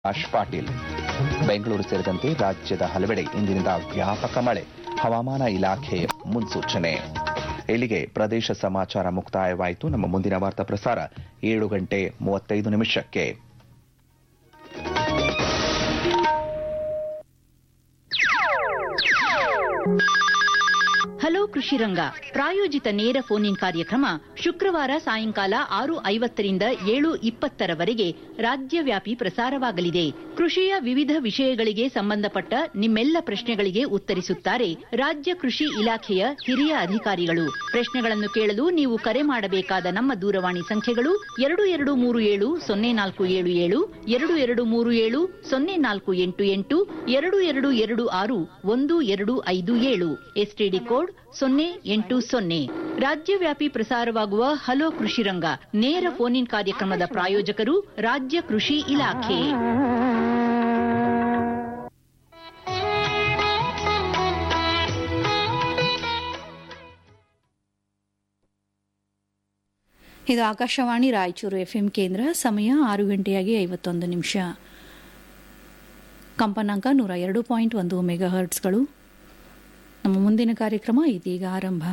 ಆಶ್ ಪಾಟೀಲ್ ಬೆಂಗಳೂರು ಸೇರಿದಂತೆ ರಾಜ್ಯದ ಹಲವೆಡೆ ಇಂದಿನಿಂದ ವ್ಯಾಪಕ ಮಳೆ ಹವಾಮಾನ ಇಲಾಖೆ ಮುನ್ಸೂಚನೆ ಇಲ್ಲಿಗೆ ಪ್ರದೇಶ ಸಮಾಚಾರ ಮುಕ್ತಾಯವಾಯಿತು ನಮ್ಮ ಮುಂದಿನ ವಾರ್ತಾ ಪ್ರಸಾರ ಏಳು ಗಂಟೆ ಮೂವತ್ತೈದು ನಿಮಿಷಕ್ಕೆ ಹಲೋ ಕೃಷಿ ರಂಗ ಪ್ರಾಯೋಜಿತ ನೇರ ಫೋನ್ ಇನ್ ಕಾರ್ಯಕ್ರಮ ಶುಕ್ರವಾರ ಸಾಯಂಕಾಲ ಆರು ಐವತ್ತರಿಂದ ಏಳು ಇಪ್ಪತ್ತರವರೆಗೆ ರಾಜ್ಯವ್ಯಾಪಿ ಪ್ರಸಾರವಾಗಲಿದೆ ಕೃಷಿಯ ವಿವಿಧ ವಿಷಯಗಳಿಗೆ ಸಂಬಂಧಪಟ್ಟ ನಿಮ್ಮೆಲ್ಲ ಪ್ರಶ್ನೆಗಳಿಗೆ ಉತ್ತರಿಸುತ್ತಾರೆ ರಾಜ್ಯ ಕೃಷಿ ಇಲಾಖೆಯ ಹಿರಿಯ ಅಧಿಕಾರಿಗಳು ಪ್ರಶ್ನೆಗಳನ್ನು ಕೇಳಲು ನೀವು ಕರೆ ಮಾಡಬೇಕಾದ ನಮ್ಮ ದೂರವಾಣಿ ಸಂಖ್ಯೆಗಳು ಎರಡು ಎರಡು ಮೂರು ಏಳು ಸೊನ್ನೆ ನಾಲ್ಕು ಏಳು ಏಳು ಎರಡು ಎರಡು ಮೂರು ಏಳು ಸೊನ್ನೆ ನಾಲ್ಕು ಎಂಟು ಎಂಟು ಎರಡು ಎರಡು ಎರಡು ಆರು ಒಂದು ಎರಡು ಐದು ಏಳು ಎಸ್ಟಿಡಿ ಕೋಡ್ ಸೊನ್ನೆ ಎಂಟು ಸೊನ್ನೆ ರಾಜ್ಯವ್ಯಾಪಿ ಪ್ರಸಾರವಾಗುವ ಹಲೋ ಕೃಷಿ ರಂಗ ನೇರ ಫೋನ್ ಇನ್ ಕಾರ್ಯಕ್ರಮದ ಪ್ರಾಯೋಜಕರು ರಾಜ್ಯ ಕೃಷಿ ಇಲಾಖೆ ಇದು ಆಕಾಶವಾಣಿ ರಾಯಚೂರು ಎಫ್ಎಂ ಕೇಂದ್ರ ಸಮಯ ಆರು ಗಂಟೆಯಾಗಿ ಐವತ್ತೊಂದು ನಿಮಿಷ ಕಂಪನಾಂಕ ನೂರ ಎರಡು ಪಾಯಿಂಟ್ ಒಂದು ಮೆಗಾ ಹರ್ಟ್ಸ್ಗಳು ನಮ್ಮ ಮುಂದಿನ ಕಾರ್ಯಕ್ರಮ ಇದೀಗ ಆರಂಭ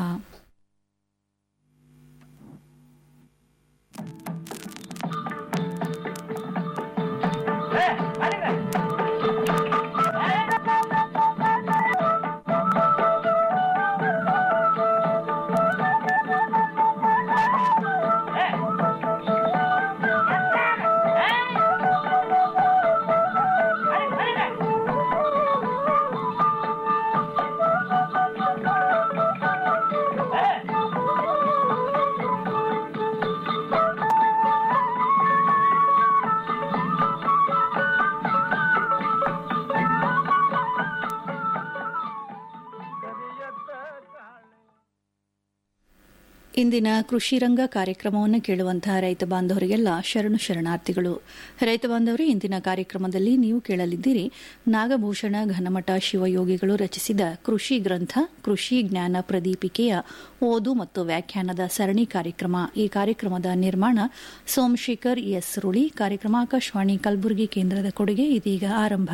ಇಂದಿನ ಕೃಷಿ ರಂಗ ಕಾರ್ಯಕ್ರಮವನ್ನು ಕೇಳುವಂತಹ ರೈತ ಬಾಂಧವರಿಗೆಲ್ಲ ಶರಣು ಶರಣಾರ್ಥಿಗಳು ರೈತ ಬಾಂಧವರೇ ಇಂದಿನ ಕಾರ್ಯಕ್ರಮದಲ್ಲಿ ನೀವು ಕೇಳಲಿದ್ದೀರಿ ನಾಗಭೂಷಣ ಘನಮಠ ಶಿವಯೋಗಿಗಳು ರಚಿಸಿದ ಕೃಷಿ ಗ್ರಂಥ ಕೃಷಿ ಜ್ಞಾನ ಪ್ರದೀಪಿಕೆಯ ಓದು ಮತ್ತು ವ್ಯಾಖ್ಯಾನದ ಸರಣಿ ಕಾರ್ಯಕ್ರಮ ಈ ಕಾರ್ಯಕ್ರಮದ ನಿರ್ಮಾಣ ಸೋಮಶೇಖರ್ ಎಸ್ ರುಳಿ ಕಾರ್ಯಕ್ರಮ ಆಕಾಶವಾಣಿ ಕಲಬುರಗಿ ಕೇಂದ್ರದ ಕೊಡುಗೆ ಇದೀಗ ಆರಂಭ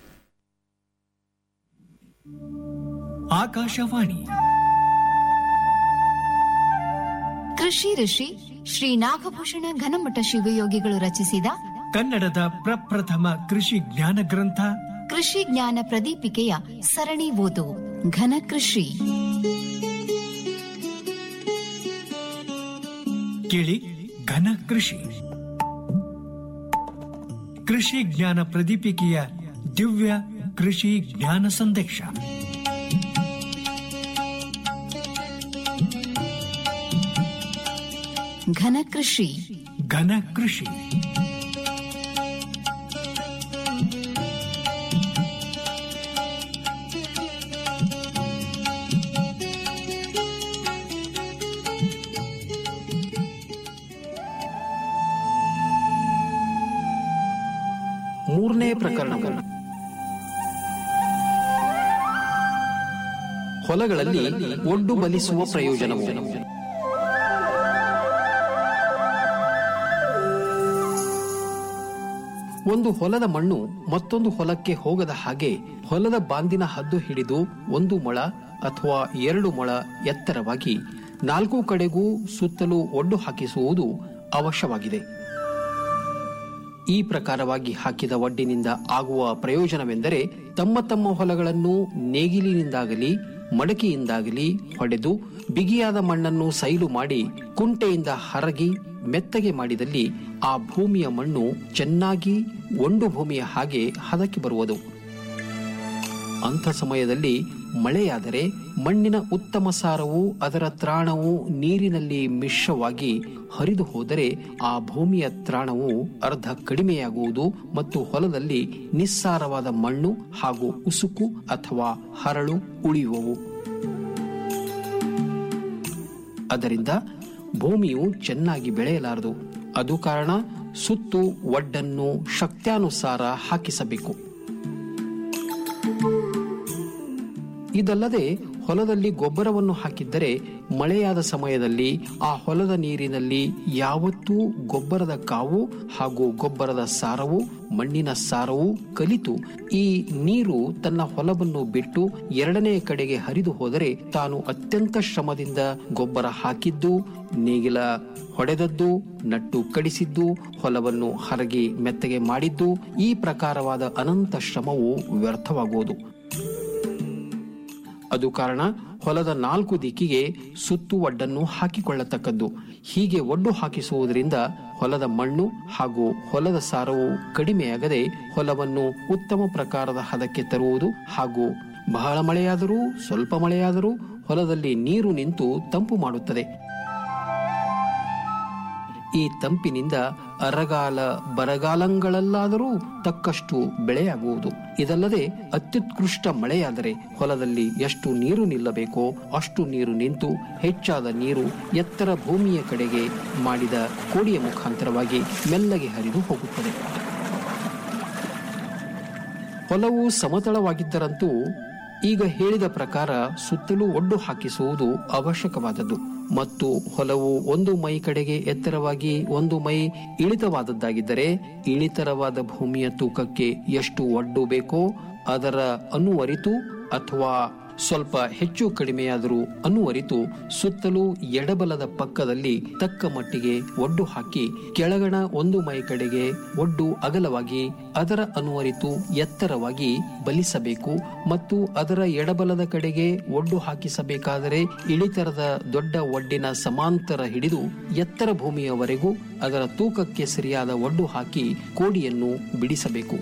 ಆಕಾಶವಾಣಿ ಕೃಷಿ ಋಷಿ ಶ್ರೀ ನಾಗಭೂಷಣ ಘನಮಠ ಶಿವಯೋಗಿಗಳು ರಚಿಸಿದ ಕನ್ನಡದ ಪ್ರಪ್ರಥಮ ಕೃಷಿ ಜ್ಞಾನ ಗ್ರಂಥ ಕೃಷಿ ಜ್ಞಾನ ಪ್ರದೀಪಿಕೆಯ ಸರಣಿ ಓದು ಘನ ಕೃಷಿ ಕೇಳಿ ಘನ ಕೃಷಿ ಕೃಷಿ ಜ್ಞಾನ ಪ್ರದೀಪಿಕೆಯ ದಿವ್ಯ ಕೃಷಿ ಜ್ಞಾನ ಸಂದೇಶ ಘನ ಕೃಷಿ ಘನ ಕೃಷಿ ಮೂರನೇ ಪ್ರಕರಣ ಹೊಲಗಳಲ್ಲಿ ಒಡ್ಡು ಬಲಿಸುವ ಪ್ರಯೋಜನವು ಒಂದು ಹೊಲದ ಮಣ್ಣು ಮತ್ತೊಂದು ಹೊಲಕ್ಕೆ ಹೋಗದ ಹಾಗೆ ಹೊಲದ ಬಾಂದಿನ ಹದ್ದು ಹಿಡಿದು ಒಂದು ಮೊಳ ಅಥವಾ ಎರಡು ಮೊಳ ಎತ್ತರವಾಗಿ ನಾಲ್ಕು ಕಡೆಗೂ ಸುತ್ತಲೂ ಒಡ್ಡು ಹಾಕಿಸುವುದು ಅವಶ್ಯವಾಗಿದೆ ಈ ಪ್ರಕಾರವಾಗಿ ಹಾಕಿದ ಒಡ್ಡಿನಿಂದ ಆಗುವ ಪ್ರಯೋಜನವೆಂದರೆ ತಮ್ಮ ತಮ್ಮ ಹೊಲಗಳನ್ನು ನೇಗಿಲಿನಿಂದಾಗಲಿ ಮಡಕೆಯಿಂದಾಗಲಿ ಹೊಡೆದು ಬಿಗಿಯಾದ ಮಣ್ಣನ್ನು ಸೈಲು ಮಾಡಿ ಕುಂಟೆಯಿಂದ ಹರಗಿ ಮೆತ್ತಗೆ ಮಾಡಿದಲ್ಲಿ ಆ ಭೂಮಿಯ ಮಣ್ಣು ಚೆನ್ನಾಗಿ ಒಂದು ಭೂಮಿಯ ಹಾಗೆ ಹದಕ್ಕೆ ಬರುವುದು ಅಂಥ ಸಮಯದಲ್ಲಿ ಮಳೆಯಾದರೆ ಮಣ್ಣಿನ ಉತ್ತಮ ಸಾರವು ಅದರ ತ್ರಾಣವು ನೀರಿನಲ್ಲಿ ಮಿಶ್ರವಾಗಿ ಹರಿದು ಹೋದರೆ ಆ ಭೂಮಿಯ ತ್ರಾಣವು ಅರ್ಧ ಕಡಿಮೆಯಾಗುವುದು ಮತ್ತು ಹೊಲದಲ್ಲಿ ನಿಸ್ಸಾರವಾದ ಮಣ್ಣು ಹಾಗೂ ಉಸುಕು ಅಥವಾ ಹರಳು ಉಳಿಯುವವು ಅದರಿಂದ ಭೂಮಿಯು ಚೆನ್ನಾಗಿ ಬೆಳೆಯಲಾರದು ಅದು ಕಾರಣ ಸುತ್ತು ಒಡ್ಡನ್ನು ಶಕ್ತ್ಯಾನುಸಾರ ಹಾಕಿಸಬೇಕು ಇದಲ್ಲದೆ ಹೊಲದಲ್ಲಿ ಗೊಬ್ಬರವನ್ನು ಹಾಕಿದ್ದರೆ ಮಳೆಯಾದ ಸಮಯದಲ್ಲಿ ಆ ಹೊಲದ ನೀರಿನಲ್ಲಿ ಯಾವತ್ತೂ ಗೊಬ್ಬರದ ಕಾವು ಹಾಗೂ ಗೊಬ್ಬರದ ಸಾರವು ಮಣ್ಣಿನ ಸಾರವು ಕಲಿತು ಈ ನೀರು ತನ್ನ ಹೊಲವನ್ನು ಬಿಟ್ಟು ಎರಡನೇ ಕಡೆಗೆ ಹರಿದು ಹೋದರೆ ತಾನು ಅತ್ಯಂತ ಶ್ರಮದಿಂದ ಗೊಬ್ಬರ ಹಾಕಿದ್ದು ನೇಗಿಲ ಹೊಡೆದದ್ದು ನಟ್ಟು ಕಡಿಸಿದ್ದು ಹೊಲವನ್ನು ಹರಗಿ ಮೆತ್ತಗೆ ಮಾಡಿದ್ದು ಈ ಪ್ರಕಾರವಾದ ಅನಂತ ಶ್ರಮವು ವ್ಯರ್ಥವಾಗುವುದು ಅದು ಕಾರಣ ಹೊಲದ ನಾಲ್ಕು ದಿಕ್ಕಿಗೆ ಸುತ್ತು ಒಡ್ಡನ್ನು ಹಾಕಿಕೊಳ್ಳತಕ್ಕದ್ದು ಹೀಗೆ ಒಡ್ಡು ಹಾಕಿಸುವುದರಿಂದ ಹೊಲದ ಮಣ್ಣು ಹಾಗೂ ಹೊಲದ ಸಾರವು ಕಡಿಮೆಯಾಗದೆ ಹೊಲವನ್ನು ಉತ್ತಮ ಪ್ರಕಾರದ ಹದಕ್ಕೆ ತರುವುದು ಹಾಗೂ ಬಹಳ ಮಳೆಯಾದರೂ ಸ್ವಲ್ಪ ಮಳೆಯಾದರೂ ಹೊಲದಲ್ಲಿ ನೀರು ನಿಂತು ತಂಪು ಮಾಡುತ್ತದೆ ಈ ತಂಪಿನಿಂದ ಅರಗಾಲ ಬರಗಾಲಗಳಲ್ಲಾದರೂ ತಕ್ಕಷ್ಟು ಬೆಳೆಯಾಗುವುದು ಇದಲ್ಲದೆ ಅತ್ಯುತ್ಕೃಷ್ಟ ಮಳೆಯಾದರೆ ಹೊಲದಲ್ಲಿ ಎಷ್ಟು ನೀರು ನಿಲ್ಲಬೇಕೋ ಅಷ್ಟು ನೀರು ನಿಂತು ಹೆಚ್ಚಾದ ನೀರು ಎತ್ತರ ಭೂಮಿಯ ಕಡೆಗೆ ಮಾಡಿದ ಕೋಡಿಯ ಮುಖಾಂತರವಾಗಿ ಮೆಲ್ಲಗೆ ಹರಿದು ಹೋಗುತ್ತದೆ ಹೊಲವು ಸಮತಳವಾಗಿದ್ದರಂತೂ ಈಗ ಹೇಳಿದ ಪ್ರಕಾರ ಸುತ್ತಲೂ ಒಡ್ಡು ಹಾಕಿಸುವುದು ಅವಶ್ಯಕವಾದದ್ದು ಮತ್ತು ಹೊಲವು ಒಂದು ಮೈ ಕಡೆಗೆ ಎತ್ತರವಾಗಿ ಒಂದು ಮೈ ಇಳಿತವಾದದ್ದಾಗಿದ್ದರೆ ಇಳಿತರವಾದ ಭೂಮಿಯ ತೂಕಕ್ಕೆ ಎಷ್ಟು ಒಡ್ಡು ಬೇಕೋ ಅದರ ಅನುವರಿತು ಅಥವಾ ಸ್ವಲ್ಪ ಹೆಚ್ಚು ಕಡಿಮೆಯಾದರೂ ಅನುವರಿತು ಸುತ್ತಲೂ ಎಡಬಲದ ಪಕ್ಕದಲ್ಲಿ ತಕ್ಕ ಮಟ್ಟಿಗೆ ಒಡ್ಡು ಹಾಕಿ ಕೆಳಗಣ ಒಂದು ಮೈ ಕಡೆಗೆ ಒಡ್ಡು ಅಗಲವಾಗಿ ಅದರ ಅನುವರಿತು ಎತ್ತರವಾಗಿ ಬಲಿಸಬೇಕು ಮತ್ತು ಅದರ ಎಡಬಲದ ಕಡೆಗೆ ಒಡ್ಡು ಹಾಕಿಸಬೇಕಾದರೆ ಇಳಿತರದ ದೊಡ್ಡ ಒಡ್ಡಿನ ಸಮಾಂತರ ಹಿಡಿದು ಎತ್ತರ ಭೂಮಿಯವರೆಗೂ ಅದರ ತೂಕಕ್ಕೆ ಸರಿಯಾದ ಒಡ್ಡು ಹಾಕಿ ಕೋಡಿಯನ್ನು ಬಿಡಿಸಬೇಕು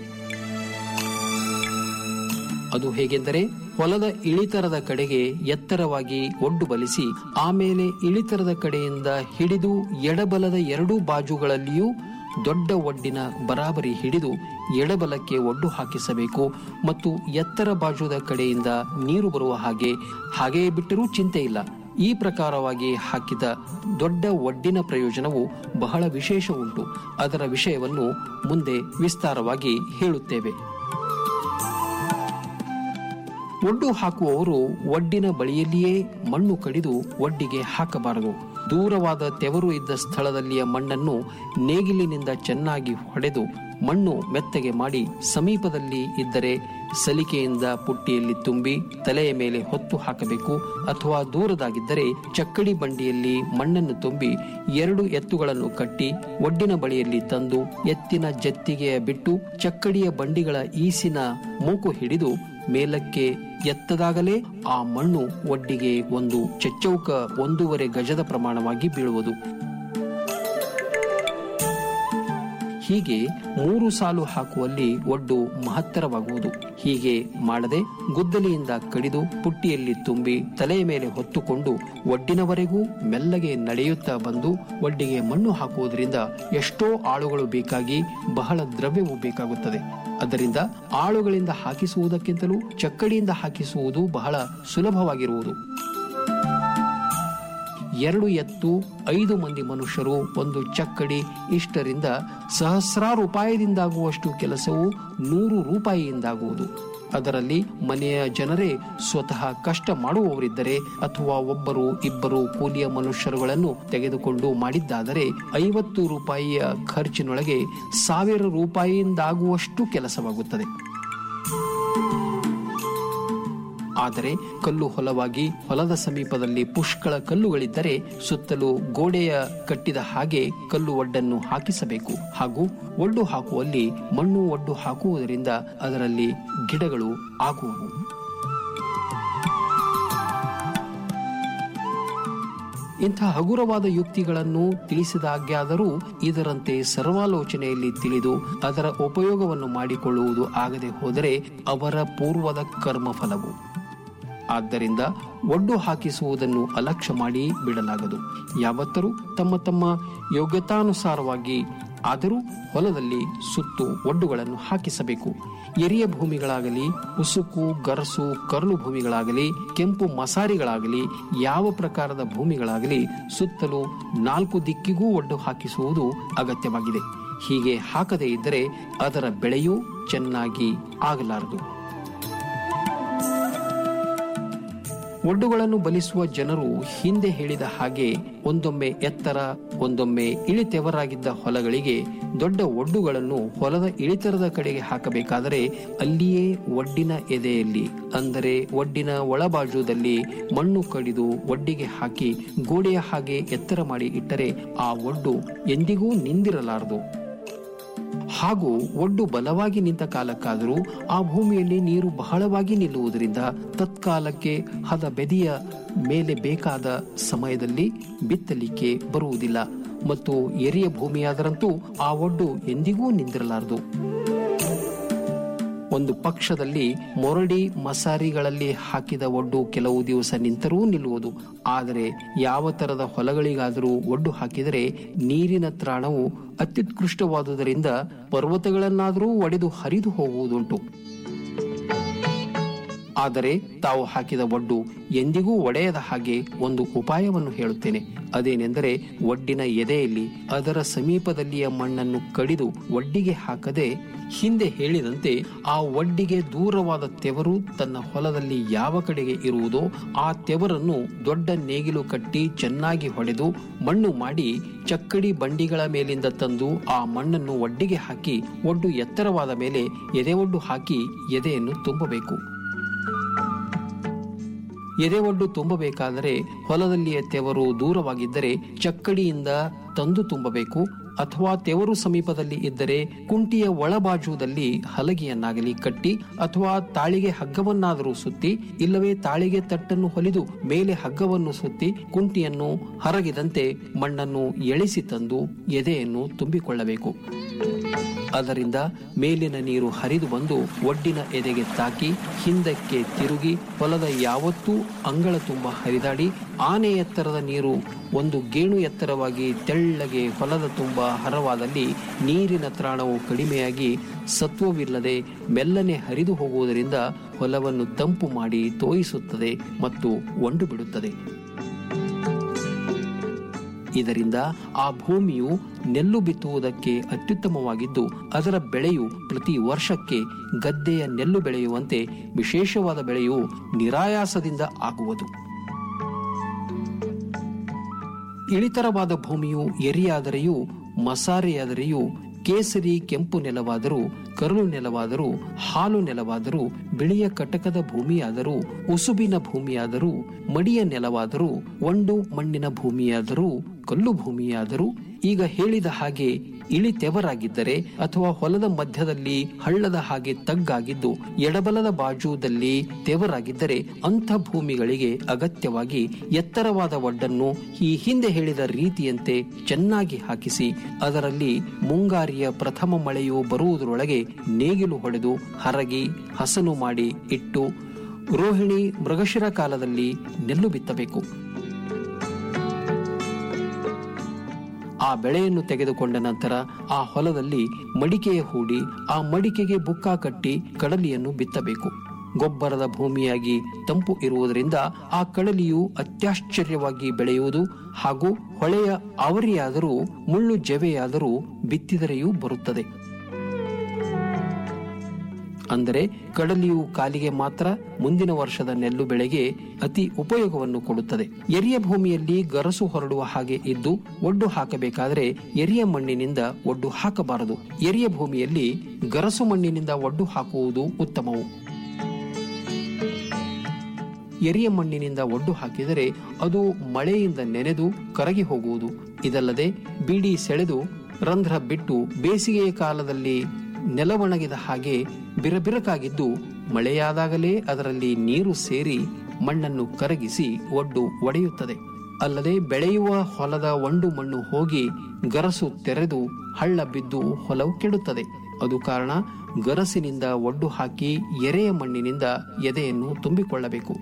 ಅದು ಹೇಗೆಂದರೆ ಹೊಲದ ಇಳಿತರದ ಕಡೆಗೆ ಎತ್ತರವಾಗಿ ಒಡ್ಡು ಬಲಿಸಿ ಆಮೇಲೆ ಇಳಿತರದ ಕಡೆಯಿಂದ ಹಿಡಿದು ಎಡಬಲದ ಎರಡೂ ಬಾಜುಗಳಲ್ಲಿಯೂ ದೊಡ್ಡ ಒಡ್ಡಿನ ಬರಾಬರಿ ಹಿಡಿದು ಎಡಬಲಕ್ಕೆ ಒಡ್ಡು ಹಾಕಿಸಬೇಕು ಮತ್ತು ಎತ್ತರ ಬಾಜುದ ಕಡೆಯಿಂದ ನೀರು ಬರುವ ಹಾಗೆ ಹಾಗೆಯೇ ಬಿಟ್ಟರೂ ಚಿಂತೆ ಇಲ್ಲ ಈ ಪ್ರಕಾರವಾಗಿ ಹಾಕಿದ ದೊಡ್ಡ ಒಡ್ಡಿನ ಪ್ರಯೋಜನವು ಬಹಳ ವಿಶೇಷ ಉಂಟು ಅದರ ವಿಷಯವನ್ನು ಮುಂದೆ ವಿಸ್ತಾರವಾಗಿ ಹೇಳುತ್ತೇವೆ ಒಡ್ಡು ಹಾಕುವವರು ಒಡ್ಡಿನ ಬಳಿಯಲ್ಲಿಯೇ ಮಣ್ಣು ಕಡಿದು ಒಡ್ಡಿಗೆ ಹಾಕಬಾರದು ದೂರವಾದ ತೆವರು ಇದ್ದ ಸ್ಥಳದಲ್ಲಿಯ ಮಣ್ಣನ್ನು ನೇಗಿಲಿನಿಂದ ಚೆನ್ನಾಗಿ ಹೊಡೆದು ಮಣ್ಣು ಮೆತ್ತಗೆ ಮಾಡಿ ಸಮೀಪದಲ್ಲಿ ಇದ್ದರೆ ಸಲಿಕೆಯಿಂದ ಪುಟ್ಟಿಯಲ್ಲಿ ತುಂಬಿ ತಲೆಯ ಮೇಲೆ ಹೊತ್ತು ಹಾಕಬೇಕು ಅಥವಾ ದೂರದಾಗಿದ್ದರೆ ಚಕ್ಕಡಿ ಬಂಡಿಯಲ್ಲಿ ಮಣ್ಣನ್ನು ತುಂಬಿ ಎರಡು ಎತ್ತುಗಳನ್ನು ಕಟ್ಟಿ ಒಡ್ಡಿನ ಬಳಿಯಲ್ಲಿ ತಂದು ಎತ್ತಿನ ಜತ್ತಿಗೆಯ ಬಿಟ್ಟು ಚಕ್ಕಡಿಯ ಬಂಡಿಗಳ ಈಸಿನ ಮೂಕು ಹಿಡಿದು ಮೇಲಕ್ಕೆ ಎತ್ತದಾಗಲೇ ಆ ಮಣ್ಣು ಒಡ್ಡಿಗೆ ಒಂದು ಚಚ್ಚೌಕ ಒಂದೂವರೆ ಗಜದ ಪ್ರಮಾಣವಾಗಿ ಬೀಳುವುದು ಹೀಗೆ ಮೂರು ಸಾಲು ಹಾಕುವಲ್ಲಿ ಒಡ್ಡು ಮಹತ್ತರವಾಗುವುದು ಹೀಗೆ ಮಾಡದೆ ಗುದ್ದಲಿಯಿಂದ ಕಡಿದು ಪುಟ್ಟಿಯಲ್ಲಿ ತುಂಬಿ ತಲೆಯ ಮೇಲೆ ಹೊತ್ತುಕೊಂಡು ಒಡ್ಡಿನವರೆಗೂ ಮೆಲ್ಲಗೆ ನಡೆಯುತ್ತಾ ಬಂದು ಒಡ್ಡಿಗೆ ಮಣ್ಣು ಹಾಕುವುದರಿಂದ ಎಷ್ಟೋ ಆಳುಗಳು ಬೇಕಾಗಿ ಬಹಳ ದ್ರವ್ಯವು ಬೇಕಾಗುತ್ತದೆ ಅದರಿಂದ ಆಳುಗಳಿಂದ ಹಾಕಿಸುವುದಕ್ಕಿಂತಲೂ ಚಕ್ಕಡಿಯಿಂದ ಹಾಕಿಸುವುದು ಬಹಳ ಸುಲಭವಾಗಿರುವುದು ಎರಡು ಎತ್ತು ಐದು ಮಂದಿ ಮನುಷ್ಯರು ಒಂದು ಚಕ್ಕಡಿ ಇಷ್ಟರಿಂದ ಸಹಸ್ರಾರು ರೂಪಾಯಿದಿಂದಾಗುವಷ್ಟು ಕೆಲಸವು ನೂರು ರೂಪಾಯಿಯಿಂದಾಗುವುದು ಅದರಲ್ಲಿ ಮನೆಯ ಜನರೇ ಸ್ವತಃ ಕಷ್ಟ ಮಾಡುವವರಿದ್ದರೆ ಅಥವಾ ಒಬ್ಬರು ಇಬ್ಬರು ಕೂಲಿಯ ಮನುಷ್ಯರುಗಳನ್ನು ತೆಗೆದುಕೊಂಡು ಮಾಡಿದ್ದಾದರೆ ಐವತ್ತು ರೂಪಾಯಿಯ ಖರ್ಚಿನೊಳಗೆ ಸಾವಿರ ರೂಪಾಯಿಯಿಂದಾಗುವಷ್ಟು ಕೆಲಸವಾಗುತ್ತದೆ ಆದರೆ ಕಲ್ಲು ಹೊಲವಾಗಿ ಹೊಲದ ಸಮೀಪದಲ್ಲಿ ಪುಷ್ಕಳ ಕಲ್ಲುಗಳಿದ್ದರೆ ಸುತ್ತಲೂ ಗೋಡೆಯ ಕಟ್ಟಿದ ಹಾಗೆ ಕಲ್ಲು ಒಡ್ಡನ್ನು ಹಾಕಿಸಬೇಕು ಹಾಗೂ ಒಡ್ಡು ಹಾಕುವಲ್ಲಿ ಮಣ್ಣು ಒಡ್ಡು ಹಾಕುವುದರಿಂದ ಅದರಲ್ಲಿ ಗಿಡಗಳು ಆಗುವು ಇಂಥ ಹಗುರವಾದ ಯುಕ್ತಿಗಳನ್ನು ತಿಳಿಸಿದಾಗ್ಯಾದರೂ ಇದರಂತೆ ಸರ್ವಾಲೋಚನೆಯಲ್ಲಿ ತಿಳಿದು ಅದರ ಉಪಯೋಗವನ್ನು ಮಾಡಿಕೊಳ್ಳುವುದು ಆಗದೆ ಹೋದರೆ ಅವರ ಪೂರ್ವದ ಕರ್ಮಫಲವು ಆದ್ದರಿಂದ ಒಡ್ಡು ಹಾಕಿಸುವುದನ್ನು ಅಲಕ್ಷ್ಯ ಮಾಡಿ ಬಿಡಲಾಗದು ಯಾವತ್ತರೂ ತಮ್ಮ ತಮ್ಮ ಯೋಗ್ಯತಾನುಸಾರವಾಗಿ ಆದರೂ ಹೊಲದಲ್ಲಿ ಸುತ್ತು ಒಡ್ಡುಗಳನ್ನು ಹಾಕಿಸಬೇಕು ಎರಿಯ ಭೂಮಿಗಳಾಗಲಿ ಉಸುಕು ಗರಸು ಕರಳು ಭೂಮಿಗಳಾಗಲಿ ಕೆಂಪು ಮಸಾರಿಗಳಾಗಲಿ ಯಾವ ಪ್ರಕಾರದ ಭೂಮಿಗಳಾಗಲಿ ಸುತ್ತಲೂ ನಾಲ್ಕು ದಿಕ್ಕಿಗೂ ಒಡ್ಡು ಹಾಕಿಸುವುದು ಅಗತ್ಯವಾಗಿದೆ ಹೀಗೆ ಹಾಕದೇ ಇದ್ದರೆ ಅದರ ಬೆಳೆಯೂ ಚೆನ್ನಾಗಿ ಆಗಲಾರದು ಒಡ್ಡುಗಳನ್ನು ಬಲಿಸುವ ಜನರು ಹಿಂದೆ ಹೇಳಿದ ಹಾಗೆ ಒಂದೊಮ್ಮೆ ಎತ್ತರ ಒಂದೊಮ್ಮೆ ಇಳಿತೆವರಾಗಿದ್ದ ಹೊಲಗಳಿಗೆ ದೊಡ್ಡ ಒಡ್ಡುಗಳನ್ನು ಹೊಲದ ಇಳಿತರದ ಕಡೆಗೆ ಹಾಕಬೇಕಾದರೆ ಅಲ್ಲಿಯೇ ಒಡ್ಡಿನ ಎದೆಯಲ್ಲಿ ಅಂದರೆ ಒಡ್ಡಿನ ಒಳಬಾಜುದಲ್ಲಿ ಮಣ್ಣು ಕಡಿದು ಒಡ್ಡಿಗೆ ಹಾಕಿ ಗೋಡೆಯ ಹಾಗೆ ಎತ್ತರ ಮಾಡಿ ಇಟ್ಟರೆ ಆ ಒಡ್ಡು ಎಂದಿಗೂ ನಿಂದಿರಲಾರದು ಹಾಗೂ ಒಡ್ಡು ಬಲವಾಗಿ ನಿಂತ ಕಾಲಕ್ಕಾದರೂ ಆ ಭೂಮಿಯಲ್ಲಿ ನೀರು ಬಹಳವಾಗಿ ನಿಲ್ಲುವುದರಿಂದ ತತ್ಕಾಲಕ್ಕೆ ಹದ ಬೆದಿಯ ಮೇಲೆ ಬೇಕಾದ ಸಮಯದಲ್ಲಿ ಬಿತ್ತಲಿಕ್ಕೆ ಬರುವುದಿಲ್ಲ ಮತ್ತು ಎರಿಯ ಭೂಮಿಯಾದರಂತೂ ಆ ಒಡ್ಡು ಎಂದಿಗೂ ನಿಂದಿರಲಾರದು ಒಂದು ಪಕ್ಷದಲ್ಲಿ ಮೊರಡಿ ಮಸಾರಿಗಳಲ್ಲಿ ಹಾಕಿದ ಒಡ್ಡು ಕೆಲವು ದಿವಸ ನಿಂತರೂ ನಿಲ್ಲುವುದು ಆದರೆ ಯಾವ ತರದ ಹೊಲಗಳಿಗಾದರೂ ಒಡ್ಡು ಹಾಕಿದರೆ ನೀರಿನ ತ್ರಾಣವು ಅತ್ಯುತ್ಕೃಷ್ಟವಾದುದರಿಂದ ಪರ್ವತಗಳನ್ನಾದರೂ ಒಡೆದು ಹರಿದು ಹೋಗುವುದುಂಟು ಆದರೆ ತಾವು ಹಾಕಿದ ಒಡ್ಡು ಎಂದಿಗೂ ಒಡೆಯದ ಹಾಗೆ ಒಂದು ಉಪಾಯವನ್ನು ಹೇಳುತ್ತೇನೆ ಅದೇನೆಂದರೆ ಒಡ್ಡಿನ ಎದೆಯಲ್ಲಿ ಅದರ ಸಮೀಪದಲ್ಲಿಯ ಮಣ್ಣನ್ನು ಕಡಿದು ಒಡ್ಡಿಗೆ ಹಾಕದೆ ಹಿಂದೆ ಹೇಳಿದಂತೆ ಆ ಒಡ್ಡಿಗೆ ದೂರವಾದ ತೆವರು ತನ್ನ ಹೊಲದಲ್ಲಿ ಯಾವ ಕಡೆಗೆ ಇರುವುದೋ ಆ ತೆವರನ್ನು ದೊಡ್ಡ ನೇಗಿಲು ಕಟ್ಟಿ ಚೆನ್ನಾಗಿ ಹೊಡೆದು ಮಣ್ಣು ಮಾಡಿ ಚಕ್ಕಡಿ ಬಂಡಿಗಳ ಮೇಲಿಂದ ತಂದು ಆ ಮಣ್ಣನ್ನು ಒಡ್ಡಿಗೆ ಹಾಕಿ ಒಡ್ಡು ಎತ್ತರವಾದ ಮೇಲೆ ಎದೆ ಒಡ್ಡು ಹಾಕಿ ಎದೆಯನ್ನು ತುಂಬಬೇಕು ಎದೆ ಒಡ್ಡು ತುಂಬಬೇಕಾದರೆ ಹೊಲದಲ್ಲಿಯ ತೆವರು ದೂರವಾಗಿದ್ದರೆ ಚಕ್ಕಡಿಯಿಂದ ತಂದು ತುಂಬಬೇಕು ಅಥವಾ ತೆವರು ಸಮೀಪದಲ್ಲಿ ಇದ್ದರೆ ಕುಂಟಿಯ ಒಳಬಾಜುದಲ್ಲಿ ಹಲಗೆಯನ್ನಾಗಲಿ ಕಟ್ಟಿ ಅಥವಾ ತಾಳಿಗೆ ಹಗ್ಗವನ್ನಾದರೂ ಸುತ್ತಿ ಇಲ್ಲವೇ ತಾಳಿಗೆ ತಟ್ಟನ್ನು ಹೊಲಿದು ಮೇಲೆ ಹಗ್ಗವನ್ನು ಸುತ್ತಿ ಕುಂಟಿಯನ್ನು ಹರಗಿದಂತೆ ಮಣ್ಣನ್ನು ಎಳಿಸಿ ತಂದು ಎದೆಯನ್ನು ತುಂಬಿಕೊಳ್ಳಬೇಕು ಅದರಿಂದ ಮೇಲಿನ ನೀರು ಹರಿದು ಬಂದು ಒಡ್ಡಿನ ಎದೆಗೆ ತಾಕಿ ಹಿಂದಕ್ಕೆ ತಿರುಗಿ ಹೊಲದ ಯಾವತ್ತೂ ಅಂಗಳ ತುಂಬ ಹರಿದಾಡಿ ಆನೆ ಎತ್ತರದ ನೀರು ಒಂದು ಗೇಣು ಎತ್ತರವಾಗಿ ತೆಳ್ಳಗೆ ಹೊಲದ ತುಂಬ ಹರವಾದಲ್ಲಿ ನೀರಿನ ತ್ರಾಣವು ಕಡಿಮೆಯಾಗಿ ಸತ್ವವಿಲ್ಲದೆ ಮೆಲ್ಲನೆ ಹರಿದು ಹೋಗುವುದರಿಂದ ಹೊಲವನ್ನು ತಂಪು ಮಾಡಿ ತೋಯಿಸುತ್ತದೆ ಮತ್ತು ಒಂಡು ಬಿಡುತ್ತದೆ ಇದರಿಂದ ಆ ಭೂಮಿಯು ನೆಲ್ಲು ಬಿತ್ತುವುದಕ್ಕೆ ಅತ್ಯುತ್ತಮವಾಗಿದ್ದು ಅದರ ಬೆಳೆಯು ಪ್ರತಿ ವರ್ಷಕ್ಕೆ ಗದ್ದೆಯ ನೆಲ್ಲು ಬೆಳೆಯುವಂತೆ ವಿಶೇಷವಾದ ಬೆಳೆಯು ನಿರಾಯಾಸದಿಂದ ಆಗುವುದು ಇಳಿತರವಾದ ಭೂಮಿಯು ಎರಿಯಾದರೆಯೂ ಮಸಾರೆಯಾದರೆಯೂ ಕೇಸರಿ ಕೆಂಪು ನೆಲವಾದರೂ ಕರುಳು ನೆಲವಾದರೂ ಹಾಲು ನೆಲವಾದರೂ ಬಿಳಿಯ ಕಟಕದ ಭೂಮಿಯಾದರೂ ಉಸುಬಿನ ಭೂಮಿಯಾದರೂ ಮಡಿಯ ನೆಲವಾದರೂ ಒಂಡು ಮಣ್ಣಿನ ಭೂಮಿಯಾದರೂ ಕಲ್ಲು ಭೂಮಿಯಾದರೂ ಈಗ ಹೇಳಿದ ಹಾಗೆ ಇಳಿತೆವರಾಗಿದ್ದರೆ ಅಥವಾ ಹೊಲದ ಮಧ್ಯದಲ್ಲಿ ಹಳ್ಳದ ಹಾಗೆ ತಗ್ಗಾಗಿದ್ದು ಎಡಬಲದ ಬಾಜುದಲ್ಲಿ ತೆವರಾಗಿದ್ದರೆ ಅಂಥ ಭೂಮಿಗಳಿಗೆ ಅಗತ್ಯವಾಗಿ ಎತ್ತರವಾದ ಒಡ್ಡನ್ನು ಈ ಹಿಂದೆ ಹೇಳಿದ ರೀತಿಯಂತೆ ಚೆನ್ನಾಗಿ ಹಾಕಿಸಿ ಅದರಲ್ಲಿ ಮುಂಗಾರಿಯ ಪ್ರಥಮ ಮಳೆಯು ಬರುವುದರೊಳಗೆ ನೇಗಿಲು ಹೊಡೆದು ಹರಗಿ ಹಸನು ಮಾಡಿ ಇಟ್ಟು ರೋಹಿಣಿ ಮೃಗಶಿರ ಕಾಲದಲ್ಲಿ ನೆಲ್ಲು ಬಿತ್ತಬೇಕು ಆ ಬೆಳೆಯನ್ನು ತೆಗೆದುಕೊಂಡ ನಂತರ ಆ ಹೊಲದಲ್ಲಿ ಮಡಿಕೆಯ ಹೂಡಿ ಆ ಮಡಿಕೆಗೆ ಬುಕ್ಕ ಕಟ್ಟಿ ಕಡಲಿಯನ್ನು ಬಿತ್ತಬೇಕು ಗೊಬ್ಬರದ ಭೂಮಿಯಾಗಿ ತಂಪು ಇರುವುದರಿಂದ ಆ ಕಡಲಿಯು ಅತ್ಯಾಶ್ಚರ್ಯವಾಗಿ ಬೆಳೆಯುವುದು ಹಾಗೂ ಹೊಳೆಯ ಅವರಿಯಾದರೂ ಮುಳ್ಳು ಜವೆಯಾದರೂ ಬಿತ್ತಿದರೆಯೂ ಬರುತ್ತದೆ ಅಂದರೆ ಕಡಲಿಯು ಕಾಲಿಗೆ ಮಾತ್ರ ಮುಂದಿನ ವರ್ಷದ ನೆಲ್ಲು ಬೆಳೆಗೆ ಅತಿ ಉಪಯೋಗವನ್ನು ಕೊಡುತ್ತದೆ ಎರಿಯ ಭೂಮಿಯಲ್ಲಿ ಗರಸು ಹೊರಡುವ ಹಾಗೆ ಇದ್ದು ಒಡ್ಡು ಹಾಕಬೇಕಾದರೆ ಎರಿಯ ಮಣ್ಣಿನಿಂದ ಒಡ್ಡು ಹಾಕಬಾರದು ಎರಿಯ ಭೂಮಿಯಲ್ಲಿ ಗರಸು ಮಣ್ಣಿನಿಂದ ಒಡ್ಡು ಹಾಕುವುದು ಉತ್ತಮವು ಎರಿಯ ಮಣ್ಣಿನಿಂದ ಒಡ್ಡು ಹಾಕಿದರೆ ಅದು ಮಳೆಯಿಂದ ನೆನೆದು ಕರಗಿ ಹೋಗುವುದು ಇದಲ್ಲದೆ ಬೀಡಿ ಸೆಳೆದು ರಂಧ್ರ ಬಿಟ್ಟು ಬೇಸಿಗೆಯ ಕಾಲದಲ್ಲಿ ನೆಲವಣಗಿದ ಹಾಗೆ ಬಿರಬಿರಕಾಗಿದ್ದು ಮಳೆಯಾದಾಗಲೇ ಅದರಲ್ಲಿ ನೀರು ಸೇರಿ ಮಣ್ಣನ್ನು ಕರಗಿಸಿ ಒಡ್ಡು ಒಡೆಯುತ್ತದೆ ಅಲ್ಲದೆ ಬೆಳೆಯುವ ಹೊಲದ ಒಂಡು ಮಣ್ಣು ಹೋಗಿ ಗರಸು ತೆರೆದು ಹಳ್ಳ ಬಿದ್ದು ಹೊಲವು ಕೆಡುತ್ತದೆ ಅದು ಕಾರಣ ಗರಸಿನಿಂದ ಒಡ್ಡು ಹಾಕಿ ಎರೆಯ ಮಣ್ಣಿನಿಂದ ಎದೆಯನ್ನು ತುಂಬಿಕೊಳ್ಳಬೇಕು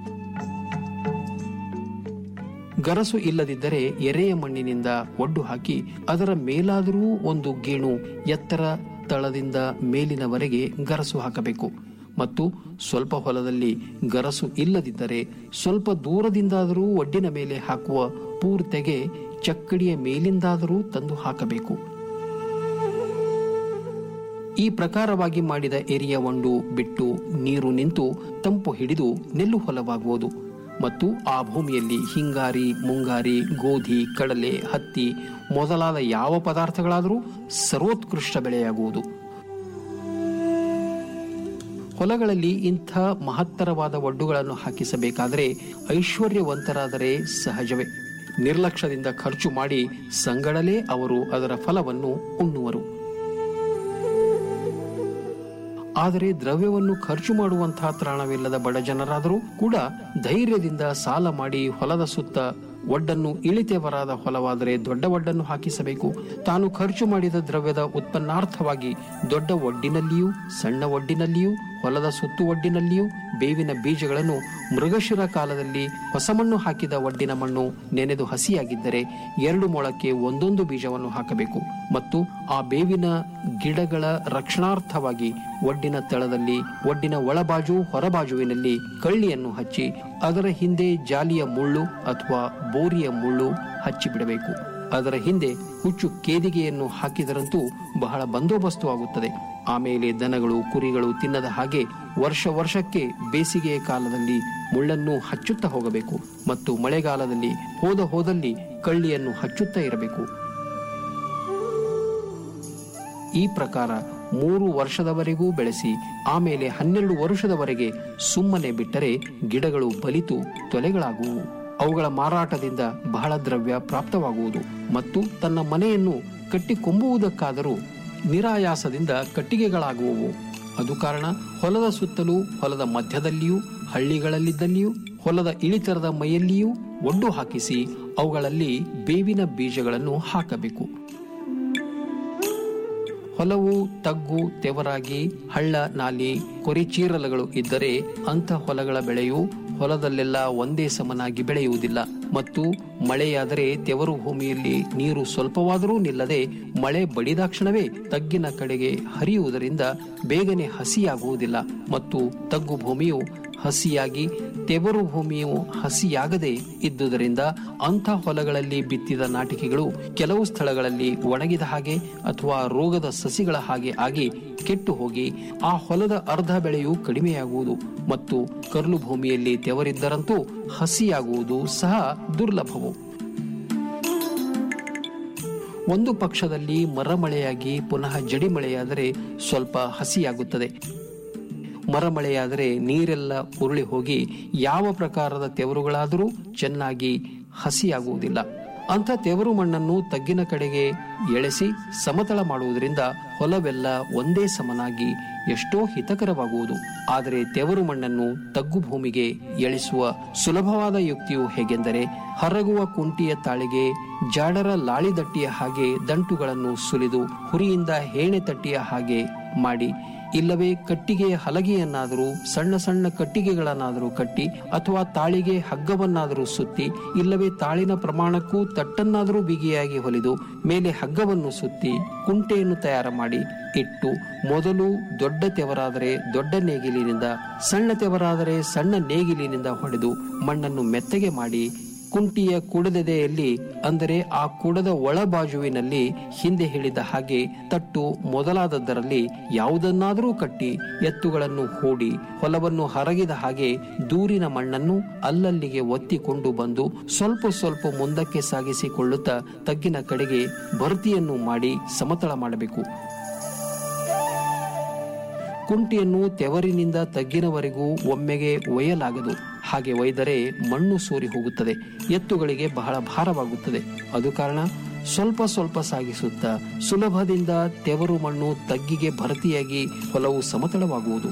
ಗರಸು ಇಲ್ಲದಿದ್ದರೆ ಎರೆಯ ಮಣ್ಣಿನಿಂದ ಒಡ್ಡು ಹಾಕಿ ಅದರ ಮೇಲಾದರೂ ಒಂದು ಗೇಣು ಎತ್ತರ ತಳದಿಂದ ಮೇಲಿನವರೆಗೆ ಗರಸು ಹಾಕಬೇಕು ಮತ್ತು ಸ್ವಲ್ಪ ಹೊಲದಲ್ಲಿ ಗರಸು ಇಲ್ಲದಿದ್ದರೆ ಸ್ವಲ್ಪ ದೂರದಿಂದಾದರೂ ಒಡ್ಡಿನ ಮೇಲೆ ಹಾಕುವ ಪೂರ್ತೆಗೆ ಚಕ್ಕಡಿಯ ಮೇಲಿಂದಾದರೂ ತಂದು ಹಾಕಬೇಕು ಈ ಪ್ರಕಾರವಾಗಿ ಮಾಡಿದ ಎರಿಯ ಒಂಡು ಬಿಟ್ಟು ನೀರು ನಿಂತು ತಂಪು ಹಿಡಿದು ನೆಲ್ಲು ಹೊಲವಾಗುವುದು ಮತ್ತು ಆ ಭೂಮಿಯಲ್ಲಿ ಹಿಂಗಾರಿ ಮುಂಗಾರಿ ಗೋಧಿ ಕಡಲೆ ಹತ್ತಿ ಮೊದಲಾದ ಯಾವ ಪದಾರ್ಥಗಳಾದರೂ ಸರ್ವೋತ್ಕೃಷ್ಟ ಬೆಳೆಯಾಗುವುದು ಹೊಲಗಳಲ್ಲಿ ಇಂಥ ಮಹತ್ತರವಾದ ಒಡ್ಡುಗಳನ್ನು ಹಾಕಿಸಬೇಕಾದರೆ ಐಶ್ವರ್ಯವಂತರಾದರೆ ಸಹಜವೇ ನಿರ್ಲಕ್ಷ್ಯದಿಂದ ಖರ್ಚು ಮಾಡಿ ಸಂಗಡಲೇ ಅವರು ಅದರ ಫಲವನ್ನು ಉಣ್ಣುವರು ಆದರೆ ದ್ರವ್ಯವನ್ನು ಖರ್ಚು ಮಾಡುವಂತಹ ತ್ರಾಣವಿಲ್ಲದ ಬಡ ಜನರಾದರೂ ಕೂಡ ಧೈರ್ಯದಿಂದ ಸಾಲ ಮಾಡಿ ಹೊಲದ ಸುತ್ತ ಒಡ್ಡನ್ನು ಇಳಿತೇವರಾದ ಹೊಲವಾದರೆ ದೊಡ್ಡ ಒಡ್ಡನ್ನು ಹಾಕಿಸಬೇಕು ತಾನು ಖರ್ಚು ಮಾಡಿದ ದ್ರವ್ಯದ ಉತ್ಪನ್ನಾರ್ಥವಾಗಿ ದೊಡ್ಡ ಒಡ್ಡಿನಲ್ಲಿಯೂ ಸಣ್ಣ ಒಡ್ಡಿನಲ್ಲಿಯೂ ಹೊಲದ ಸುತ್ತು ಒಡ್ಡಿನಲ್ಲಿಯೂ ಬೇವಿನ ಬೀಜಗಳನ್ನು ಮೃಗಶಿರ ಕಾಲದಲ್ಲಿ ಹೊಸ ಮಣ್ಣು ಹಾಕಿದ ಒಡ್ಡಿನ ಮಣ್ಣು ನೆನೆದು ಹಸಿಯಾಗಿದ್ದರೆ ಎರಡು ಮೊಳಕ್ಕೆ ಒಂದೊಂದು ಬೀಜವನ್ನು ಹಾಕಬೇಕು ಮತ್ತು ಆ ಬೇವಿನ ಗಿಡಗಳ ರಕ್ಷಣಾರ್ಥವಾಗಿ ಒಡ್ಡಿನ ತಳದಲ್ಲಿ ಒಡ್ಡಿನ ಒಳಬಾಜು ಹೊರಬಾಜುವಿನಲ್ಲಿ ಕಳ್ಳಿಯನ್ನು ಹಚ್ಚಿ ಅದರ ಹಿಂದೆ ಜಾಲಿಯ ಮುಳ್ಳು ಅಥವಾ ಬೋರಿಯ ಮುಳ್ಳು ಹಚ್ಚಿಬಿಡಬೇಕು ಅದರ ಹಿಂದೆ ಹುಚ್ಚು ಕೇದಿಗೆಯನ್ನು ಹಾಕಿದರಂತೂ ಬಹಳ ಬಂದೋಬಸ್ತು ಆಗುತ್ತದೆ ಆಮೇಲೆ ದನಗಳು ಕುರಿಗಳು ತಿನ್ನದ ಹಾಗೆ ವರ್ಷ ವರ್ಷಕ್ಕೆ ಬೇಸಿಗೆಯ ಕಾಲದಲ್ಲಿ ಮುಳ್ಳನ್ನು ಹಚ್ಚುತ್ತಾ ಹೋಗಬೇಕು ಮತ್ತು ಮಳೆಗಾಲದಲ್ಲಿ ಹೋದ ಹೋದಲ್ಲಿ ಕಳ್ಳಿಯನ್ನು ಹಚ್ಚುತ್ತಾ ಇರಬೇಕು ಈ ಪ್ರಕಾರ ಮೂರು ವರ್ಷದವರೆಗೂ ಬೆಳೆಸಿ ಆಮೇಲೆ ಹನ್ನೆರಡು ವರ್ಷದವರೆಗೆ ಸುಮ್ಮನೆ ಬಿಟ್ಟರೆ ಗಿಡಗಳು ಬಲಿತು ತೊಲೆಗಳಾಗುವು ಅವುಗಳ ಮಾರಾಟದಿಂದ ಬಹಳ ದ್ರವ್ಯ ಪ್ರಾಪ್ತವಾಗುವುದು ಮತ್ತು ತನ್ನ ಮನೆಯನ್ನು ಕಟ್ಟಿಕೊಂಬುವುದಕ್ಕಾದರೂ ನಿರಾಯಾಸದಿಂದ ಕಟ್ಟಿಗೆಗಳಾಗುವವು ಅದು ಕಾರಣ ಹೊಲದ ಸುತ್ತಲೂ ಹೊಲದ ಮಧ್ಯದಲ್ಲಿಯೂ ಹಳ್ಳಿಗಳಲ್ಲಿದ್ದಲ್ಲಿಯೂ ಹೊಲದ ಇಳಿತರದ ಮೈಯಲ್ಲಿಯೂ ಒಡ್ಡು ಹಾಕಿಸಿ ಅವುಗಳಲ್ಲಿ ಬೇವಿನ ಬೀಜಗಳನ್ನು ಹಾಕಬೇಕು ಹೊಲವು ತಗ್ಗು ತೆವರಾಗಿ ಹಳ್ಳ ನಾಲಿ ಕೊರಿಚೀರಲಗಳು ಇದ್ದರೆ ಅಂಥ ಹೊಲಗಳ ಬೆಳೆಯು ಹೊಲದಲ್ಲೆಲ್ಲ ಒಂದೇ ಸಮನಾಗಿ ಬೆಳೆಯುವುದಿಲ್ಲ ಮತ್ತು ಮಳೆಯಾದರೆ ತೆವರು ಭೂಮಿಯಲ್ಲಿ ನೀರು ಸ್ವಲ್ಪವಾದರೂ ನಿಲ್ಲದೆ ಮಳೆ ಬಡಿದಾಕ್ಷಣವೇ ತಗ್ಗಿನ ಕಡೆಗೆ ಹರಿಯುವುದರಿಂದ ಬೇಗನೆ ಹಸಿಯಾಗುವುದಿಲ್ಲ ಮತ್ತು ತಗ್ಗು ಭೂಮಿಯು ಹಸಿಯಾಗಿ ತೆವರು ಭೂಮಿಯು ಹಸಿಯಾಗದೆ ಇದ್ದುದರಿಂದ ಅಂಥ ಹೊಲಗಳಲ್ಲಿ ಬಿತ್ತಿದ ನಾಟಿಕೆಗಳು ಕೆಲವು ಸ್ಥಳಗಳಲ್ಲಿ ಒಣಗಿದ ಹಾಗೆ ಅಥವಾ ರೋಗದ ಸಸಿಗಳ ಹಾಗೆ ಆಗಿ ಕೆಟ್ಟು ಹೋಗಿ ಆ ಹೊಲದ ಅರ್ಧ ಬೆಳೆಯು ಕಡಿಮೆಯಾಗುವುದು ಮತ್ತು ಕರ್ಲು ಭೂಮಿಯಲ್ಲಿ ತೆವರಿದ್ದರಂತೂ ಹಸಿಯಾಗುವುದು ಸಹ ದುರ್ಲಭವು ಒಂದು ಪಕ್ಷದಲ್ಲಿ ಮರಮಳೆಯಾಗಿ ಪುನಃ ಜಡಿ ಮಳೆಯಾದರೆ ಸ್ವಲ್ಪ ಹಸಿಯಾಗುತ್ತದೆ ಮರಮಳೆಯಾದರೆ ನೀರೆಲ್ಲ ಉರುಳಿ ಹೋಗಿ ಯಾವ ಪ್ರಕಾರದ ತೆವರುಗಳಾದರೂ ಚೆನ್ನಾಗಿ ಹಸಿಯಾಗುವುದಿಲ್ಲ ಅಂಥ ತೆವರು ಮಣ್ಣನ್ನು ತಗ್ಗಿನ ಕಡೆಗೆ ಎಳೆಸಿ ಸಮತಳ ಮಾಡುವುದರಿಂದ ಹೊಲವೆಲ್ಲ ಒಂದೇ ಸಮನಾಗಿ ಎಷ್ಟೋ ಹಿತಕರವಾಗುವುದು ಆದರೆ ತೆವರು ಮಣ್ಣನ್ನು ತಗ್ಗು ಭೂಮಿಗೆ ಎಳಿಸುವ ಸುಲಭವಾದ ಯುಕ್ತಿಯು ಹೇಗೆಂದರೆ ಹರಗುವ ಕುಂಟಿಯ ತಾಳಿಗೆ ಜಾಡರ ಲಾಳಿದಟ್ಟಿಯ ಹಾಗೆ ದಂಟುಗಳನ್ನು ಸುಲಿದು ಹುರಿಯಿಂದ ಹೇಣೆ ತಟ್ಟಿಯ ಹಾಗೆ ಮಾಡಿ ಇಲ್ಲವೇ ಕಟ್ಟಿಗೆಯ ಹಲಗೆಯನ್ನಾದರೂ ಸಣ್ಣ ಸಣ್ಣ ಕಟ್ಟಿಗೆಗಳನ್ನಾದರೂ ಕಟ್ಟಿ ಅಥವಾ ತಾಳಿಗೆ ಹಗ್ಗವನ್ನಾದರೂ ಸುತ್ತಿ ಇಲ್ಲವೇ ತಾಳಿನ ಪ್ರಮಾಣಕ್ಕೂ ತಟ್ಟನ್ನಾದರೂ ಬಿಗಿಯಾಗಿ ಹೊಲಿದು ಮೇಲೆ ಹಗ್ಗವನ್ನು ಸುತ್ತಿ ಕುಂಟೆಯನ್ನು ತಯಾರು ಮಾಡಿ ಇಟ್ಟು ಮೊದಲು ದೊಡ್ಡ ತೆವರಾದರೆ ದೊಡ್ಡ ನೇಗಿಲಿನಿಂದ ಸಣ್ಣ ತೆವರಾದರೆ ಸಣ್ಣ ನೇಗಿಲಿನಿಂದ ಹೊಡೆದು ಮಣ್ಣನ್ನು ಮೆತ್ತಗೆ ಮಾಡಿ ಕುಂಟಿಯ ಕುಡದೆದೆಯಲ್ಲಿ ಅಂದರೆ ಆ ಕುಡದ ಒಳಬಾಜುವಿನಲ್ಲಿ ಹಿಂದೆ ಹೇಳಿದ ಹಾಗೆ ತಟ್ಟು ಮೊದಲಾದದ್ದರಲ್ಲಿ ಯಾವುದನ್ನಾದರೂ ಕಟ್ಟಿ ಎತ್ತುಗಳನ್ನು ಹೂಡಿ ಹೊಲವನ್ನು ಹರಗಿದ ಹಾಗೆ ದೂರಿನ ಮಣ್ಣನ್ನು ಅಲ್ಲಲ್ಲಿಗೆ ಒತ್ತಿಕೊಂಡು ಬಂದು ಸ್ವಲ್ಪ ಸ್ವಲ್ಪ ಮುಂದಕ್ಕೆ ಸಾಗಿಸಿಕೊಳ್ಳುತ್ತಾ ತಗ್ಗಿನ ಕಡೆಗೆ ಭರ್ತಿಯನ್ನು ಮಾಡಿ ಸಮತಳ ಮಾಡಬೇಕು ಕುಂಟಿಯನ್ನು ತೆವರಿನಿಂದ ತಗ್ಗಿನವರೆಗೂ ಒಮ್ಮೆಗೆ ಒಯ್ಯಲಾಗದು ಹಾಗೆ ಒಯ್ದರೆ ಮಣ್ಣು ಸೂರಿ ಹೋಗುತ್ತದೆ ಎತ್ತುಗಳಿಗೆ ಬಹಳ ಭಾರವಾಗುತ್ತದೆ ಅದು ಕಾರಣ ಸ್ವಲ್ಪ ಸ್ವಲ್ಪ ಸಾಗಿಸುತ್ತಾ ಸುಲಭದಿಂದ ತೆವರು ಮಣ್ಣು ತಗ್ಗಿಗೆ ಭರ್ತಿಯಾಗಿ ಹೊಲವು ಸಮತಳವಾಗುವುದು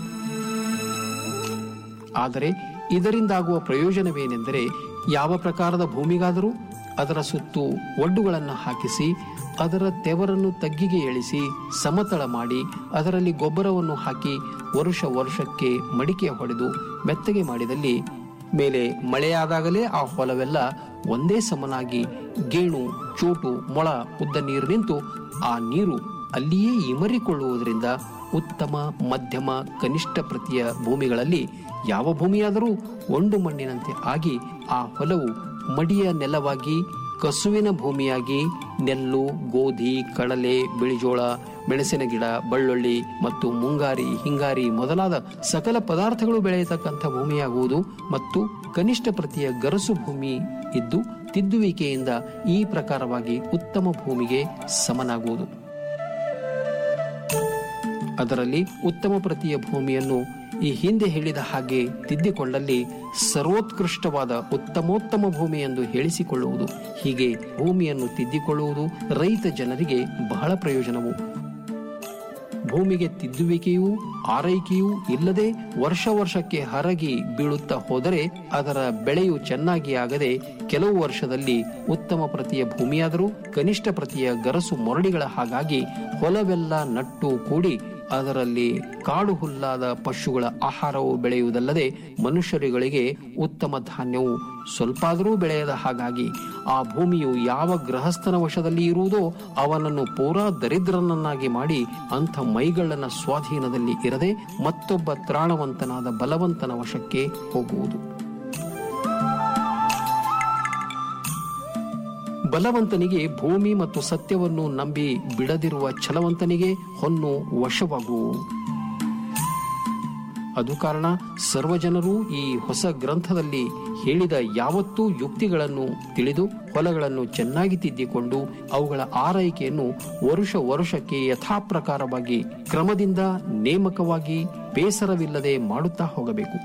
ಆದರೆ ಇದರಿಂದಾಗುವ ಪ್ರಯೋಜನವೇನೆಂದರೆ ಯಾವ ಪ್ರಕಾರದ ಭೂಮಿಗಾದರೂ ಅದರ ಸುತ್ತು ಒಡ್ಡುಗಳನ್ನು ಹಾಕಿಸಿ ಅದರ ತೆವರನ್ನು ತಗ್ಗಿಗೆ ಎಳಿಸಿ ಸಮತಳ ಮಾಡಿ ಅದರಲ್ಲಿ ಗೊಬ್ಬರವನ್ನು ಹಾಕಿ ವರುಷ ವರ್ಷಕ್ಕೆ ಮಡಿಕೆ ಹೊಡೆದು ಮೆತ್ತಗೆ ಮಾಡಿದಲ್ಲಿ ಮೇಲೆ ಮಳೆಯಾದಾಗಲೇ ಆ ಹೊಲವೆಲ್ಲ ಒಂದೇ ಸಮನಾಗಿ ಗೇಣು ಚೋಟು ಮೊಳ ಉದ್ದ ನೀರು ನಿಂತು ಆ ನೀರು ಅಲ್ಲಿಯೇ ಇಮರಿಕೊಳ್ಳುವುದರಿಂದ ಉತ್ತಮ ಮಧ್ಯಮ ಕನಿಷ್ಠ ಪ್ರತಿಯ ಭೂಮಿಗಳಲ್ಲಿ ಯಾವ ಭೂಮಿಯಾದರೂ ಒಂದು ಮಣ್ಣಿನಂತೆ ಆಗಿ ಆ ಹೊಲವು ಮಡಿಯ ನೆಲವಾಗಿ ಕಸುವಿನ ಭೂಮಿಯಾಗಿ ನೆಲ್ಲು ಗೋಧಿ ಕಡಲೆ ಬಿಳಿಜೋಳ ಮೆಣಸಿನ ಗಿಡ ಬಳ್ಳುಳ್ಳಿ ಮತ್ತು ಮುಂಗಾರಿ ಹಿಂಗಾರಿ ಮೊದಲಾದ ಸಕಲ ಪದಾರ್ಥಗಳು ಬೆಳೆಯತಕ್ಕಂಥ ಭೂಮಿಯಾಗುವುದು ಮತ್ತು ಕನಿಷ್ಠ ಪ್ರತಿಯ ಗರಸು ಭೂಮಿ ಇದ್ದು ತಿದ್ದುವಿಕೆಯಿಂದ ಈ ಪ್ರಕಾರವಾಗಿ ಉತ್ತಮ ಭೂಮಿಗೆ ಸಮನಾಗುವುದು ಅದರಲ್ಲಿ ಉತ್ತಮ ಪ್ರತಿಯ ಭೂಮಿಯನ್ನು ಈ ಹಿಂದೆ ಹೇಳಿದ ಹಾಗೆ ತಿದ್ದಿಕೊಂಡಲ್ಲಿ ಸರ್ವೋತ್ಕೃಷ್ಟವಾದ ಉತ್ತಮೋತ್ತಮ ಭೂಮಿ ಎಂದು ಹೇಳಿಸಿಕೊಳ್ಳುವುದು ಹೀಗೆ ಭೂಮಿಯನ್ನು ತಿದ್ದಿಕೊಳ್ಳುವುದು ರೈತ ಜನರಿಗೆ ಬಹಳ ಪ್ರಯೋಜನವು ಭೂಮಿಗೆ ತಿದ್ದುವಿಕೆಯೂ ಆರೈಕೆಯೂ ಇಲ್ಲದೆ ವರ್ಷ ವರ್ಷಕ್ಕೆ ಹರಗಿ ಬೀಳುತ್ತಾ ಹೋದರೆ ಅದರ ಬೆಳೆಯು ಚೆನ್ನಾಗಿ ಆಗದೆ ಕೆಲವು ವರ್ಷದಲ್ಲಿ ಉತ್ತಮ ಪ್ರತಿಯ ಭೂಮಿಯಾದರೂ ಕನಿಷ್ಠ ಪ್ರತಿಯ ಗರಸು ಮೊರಡಿಗಳ ಹಾಗಾಗಿ ಹೊಲವೆಲ್ಲ ನಟ್ಟು ಕೂಡಿ ಅದರಲ್ಲಿ ಕಾಡು ಹುಲ್ಲಾದ ಪಶುಗಳ ಆಹಾರವು ಬೆಳೆಯುವುದಲ್ಲದೆ ಮನುಷ್ಯರುಗಳಿಗೆ ಉತ್ತಮ ಧಾನ್ಯವು ಸ್ವಲ್ಪಾದರೂ ಬೆಳೆಯದ ಹಾಗಾಗಿ ಆ ಭೂಮಿಯು ಯಾವ ಗೃಹಸ್ಥನ ವಶದಲ್ಲಿ ಇರುವುದೋ ಅವನನ್ನು ಪೂರಾ ದರಿದ್ರನನ್ನಾಗಿ ಮಾಡಿ ಅಂಥ ಮೈಗಳ್ಳನ ಸ್ವಾಧೀನದಲ್ಲಿ ಇರದೆ ಮತ್ತೊಬ್ಬ ತ್ರಾಣವಂತನಾದ ಬಲವಂತನ ವಶಕ್ಕೆ ಹೋಗುವುದು ಬಲವಂತನಿಗೆ ಭೂಮಿ ಮತ್ತು ಸತ್ಯವನ್ನು ನಂಬಿ ಬಿಡದಿರುವ ಛಲವಂತನಿಗೆ ಹೊನ್ನು ವಶವಾಗುವು ಅದು ಕಾರಣ ಸರ್ವಜನರು ಈ ಹೊಸ ಗ್ರಂಥದಲ್ಲಿ ಹೇಳಿದ ಯಾವತ್ತೂ ಯುಕ್ತಿಗಳನ್ನು ತಿಳಿದು ಹೊಲಗಳನ್ನು ಚೆನ್ನಾಗಿ ತಿದ್ದಿಕೊಂಡು ಅವುಗಳ ಆರೈಕೆಯನ್ನು ವರುಷ ವರುಷಕ್ಕೆ ಯಥಾಪ್ರಕಾರವಾಗಿ ಕ್ರಮದಿಂದ ನೇಮಕವಾಗಿ ಬೇಸರವಿಲ್ಲದೆ ಮಾಡುತ್ತಾ ಹೋಗಬೇಕು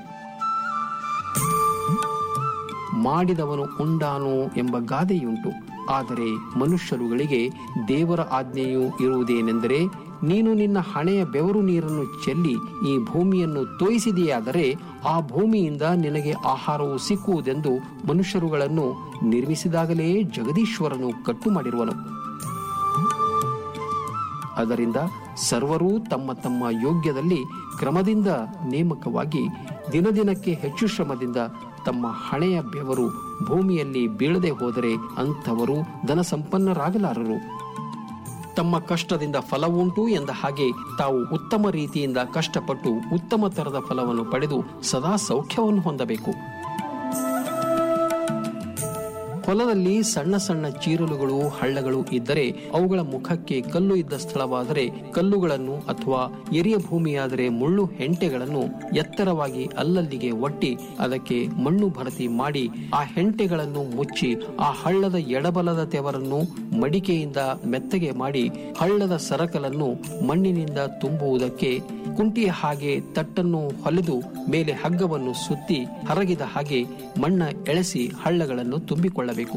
ಮಾಡಿದವನು ಉಂಡಾನು ಎಂಬ ಗಾದೆಯುಂಟು ಆದರೆ ಮನುಷ್ಯರುಗಳಿಗೆ ದೇವರ ಆಜ್ಞೆಯು ಇರುವುದೇನೆಂದರೆ ನೀನು ನಿನ್ನ ಹಣೆಯ ಬೆವರು ನೀರನ್ನು ಚೆಲ್ಲಿ ಈ ಭೂಮಿಯನ್ನು ತೋಯಿಸಿದೆಯಾದರೆ ಆ ಭೂಮಿಯಿಂದ ನಿನಗೆ ಆಹಾರವು ಸಿಕ್ಕುವುದೆಂದು ಮನುಷ್ಯರುಗಳನ್ನು ನಿರ್ಮಿಸಿದಾಗಲೇ ಜಗದೀಶ್ವರನು ಕಟ್ಟು ಮಾಡಿರುವನು ಅದರಿಂದ ಸರ್ವರೂ ತಮ್ಮ ತಮ್ಮ ಯೋಗ್ಯದಲ್ಲಿ ಕ್ರಮದಿಂದ ನೇಮಕವಾಗಿ ದಿನದಿನಕ್ಕೆ ಹೆಚ್ಚು ಶ್ರಮದಿಂದ ತಮ್ಮ ಹಣೆಯ ಬೆವರು ಭೂಮಿಯಲ್ಲಿ ಬೀಳದೆ ಹೋದರೆ ಅಂಥವರು ಧನ ಸಂಪನ್ನರಾಗಲಾರರು ತಮ್ಮ ಕಷ್ಟದಿಂದ ಫಲವುಂಟು ಎಂದ ಹಾಗೆ ತಾವು ಉತ್ತಮ ರೀತಿಯಿಂದ ಕಷ್ಟಪಟ್ಟು ಉತ್ತಮ ತರದ ಫಲವನ್ನು ಪಡೆದು ಸದಾ ಸೌಖ್ಯವನ್ನು ಹೊಂದಬೇಕು ಹೊಲದಲ್ಲಿ ಸಣ್ಣ ಸಣ್ಣ ಚೀರಲುಗಳು ಹಳ್ಳಗಳು ಇದ್ದರೆ ಅವುಗಳ ಮುಖಕ್ಕೆ ಕಲ್ಲು ಇದ್ದ ಸ್ಥಳವಾದರೆ ಕಲ್ಲುಗಳನ್ನು ಅಥವಾ ಎರಿಯ ಭೂಮಿಯಾದರೆ ಮುಳ್ಳು ಹೆಂಟೆಗಳನ್ನು ಎತ್ತರವಾಗಿ ಅಲ್ಲಲ್ಲಿಗೆ ಒಟ್ಟಿ ಅದಕ್ಕೆ ಮಣ್ಣು ಭರ್ತಿ ಮಾಡಿ ಆ ಹೆಂಟೆಗಳನ್ನು ಮುಚ್ಚಿ ಆ ಹಳ್ಳದ ಎಡಬಲದ ತೆವರನ್ನು ಮಡಿಕೆಯಿಂದ ಮೆತ್ತಗೆ ಮಾಡಿ ಹಳ್ಳದ ಸರಕಲನ್ನು ಮಣ್ಣಿನಿಂದ ತುಂಬುವುದಕ್ಕೆ ಕುಂಟಿಯ ಹಾಗೆ ತಟ್ಟನ್ನು ಹೊಲೆದು ಮೇಲೆ ಹಗ್ಗವನ್ನು ಸುತ್ತಿ ಹರಗಿದ ಹಾಗೆ ಮಣ್ಣ ಎಳೆಸಿ ಹಳ್ಳಗಳನ್ನು ತುಂಬಿಕೊಳ್ಳಬೇಕು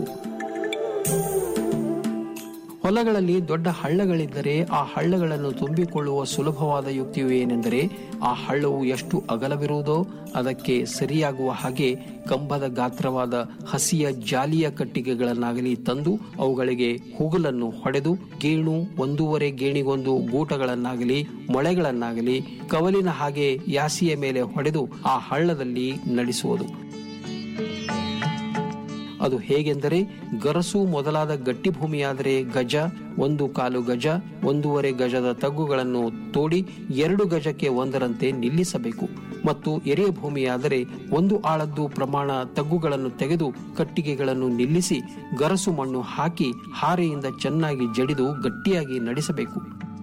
ಹೊಲಗಳಲ್ಲಿ ದೊಡ್ಡ ಹಳ್ಳಗಳಿದ್ದರೆ ಆ ಹಳ್ಳಗಳನ್ನು ತುಂಬಿಕೊಳ್ಳುವ ಸುಲಭವಾದ ಯುಕ್ತಿಯು ಏನೆಂದರೆ ಆ ಹಳ್ಳವು ಎಷ್ಟು ಅಗಲವಿರುವುದೋ ಅದಕ್ಕೆ ಸರಿಯಾಗುವ ಹಾಗೆ ಕಂಬದ ಗಾತ್ರವಾದ ಹಸಿಯ ಜಾಲಿಯ ಕಟ್ಟಿಗೆಗಳನ್ನಾಗಲಿ ತಂದು ಅವುಗಳಿಗೆ ಹುಗುಲನ್ನು ಹೊಡೆದು ಗೇಣು ಒಂದೂವರೆ ಗೇಣಿಗೊಂದು ಗೂಟಗಳನ್ನಾಗಲಿ ಮೊಳೆಗಳನ್ನಾಗಲಿ ಕವಲಿನ ಹಾಗೆ ಯಾಸಿಯ ಮೇಲೆ ಹೊಡೆದು ಆ ಹಳ್ಳದಲ್ಲಿ ನಡೆಸುವುದು ಅದು ಹೇಗೆಂದರೆ ಗರಸು ಮೊದಲಾದ ಗಟ್ಟಿ ಭೂಮಿಯಾದರೆ ಗಜ ಒಂದು ಕಾಲು ಗಜ ಒಂದೂವರೆ ಗಜದ ತಗ್ಗುಗಳನ್ನು ತೋಡಿ ಎರಡು ಗಜಕ್ಕೆ ಒಂದರಂತೆ ನಿಲ್ಲಿಸಬೇಕು ಮತ್ತು ಎರೆಯ ಭೂಮಿಯಾದರೆ ಒಂದು ಆಳದ್ದು ಪ್ರಮಾಣ ತಗ್ಗುಗಳನ್ನು ತೆಗೆದು ಕಟ್ಟಿಗೆಗಳನ್ನು ನಿಲ್ಲಿಸಿ ಗರಸು ಮಣ್ಣು ಹಾಕಿ ಹಾರೆಯಿಂದ ಚೆನ್ನಾಗಿ ಜಡಿದು ಗಟ್ಟಿಯಾಗಿ ನಡೆಸಬೇಕು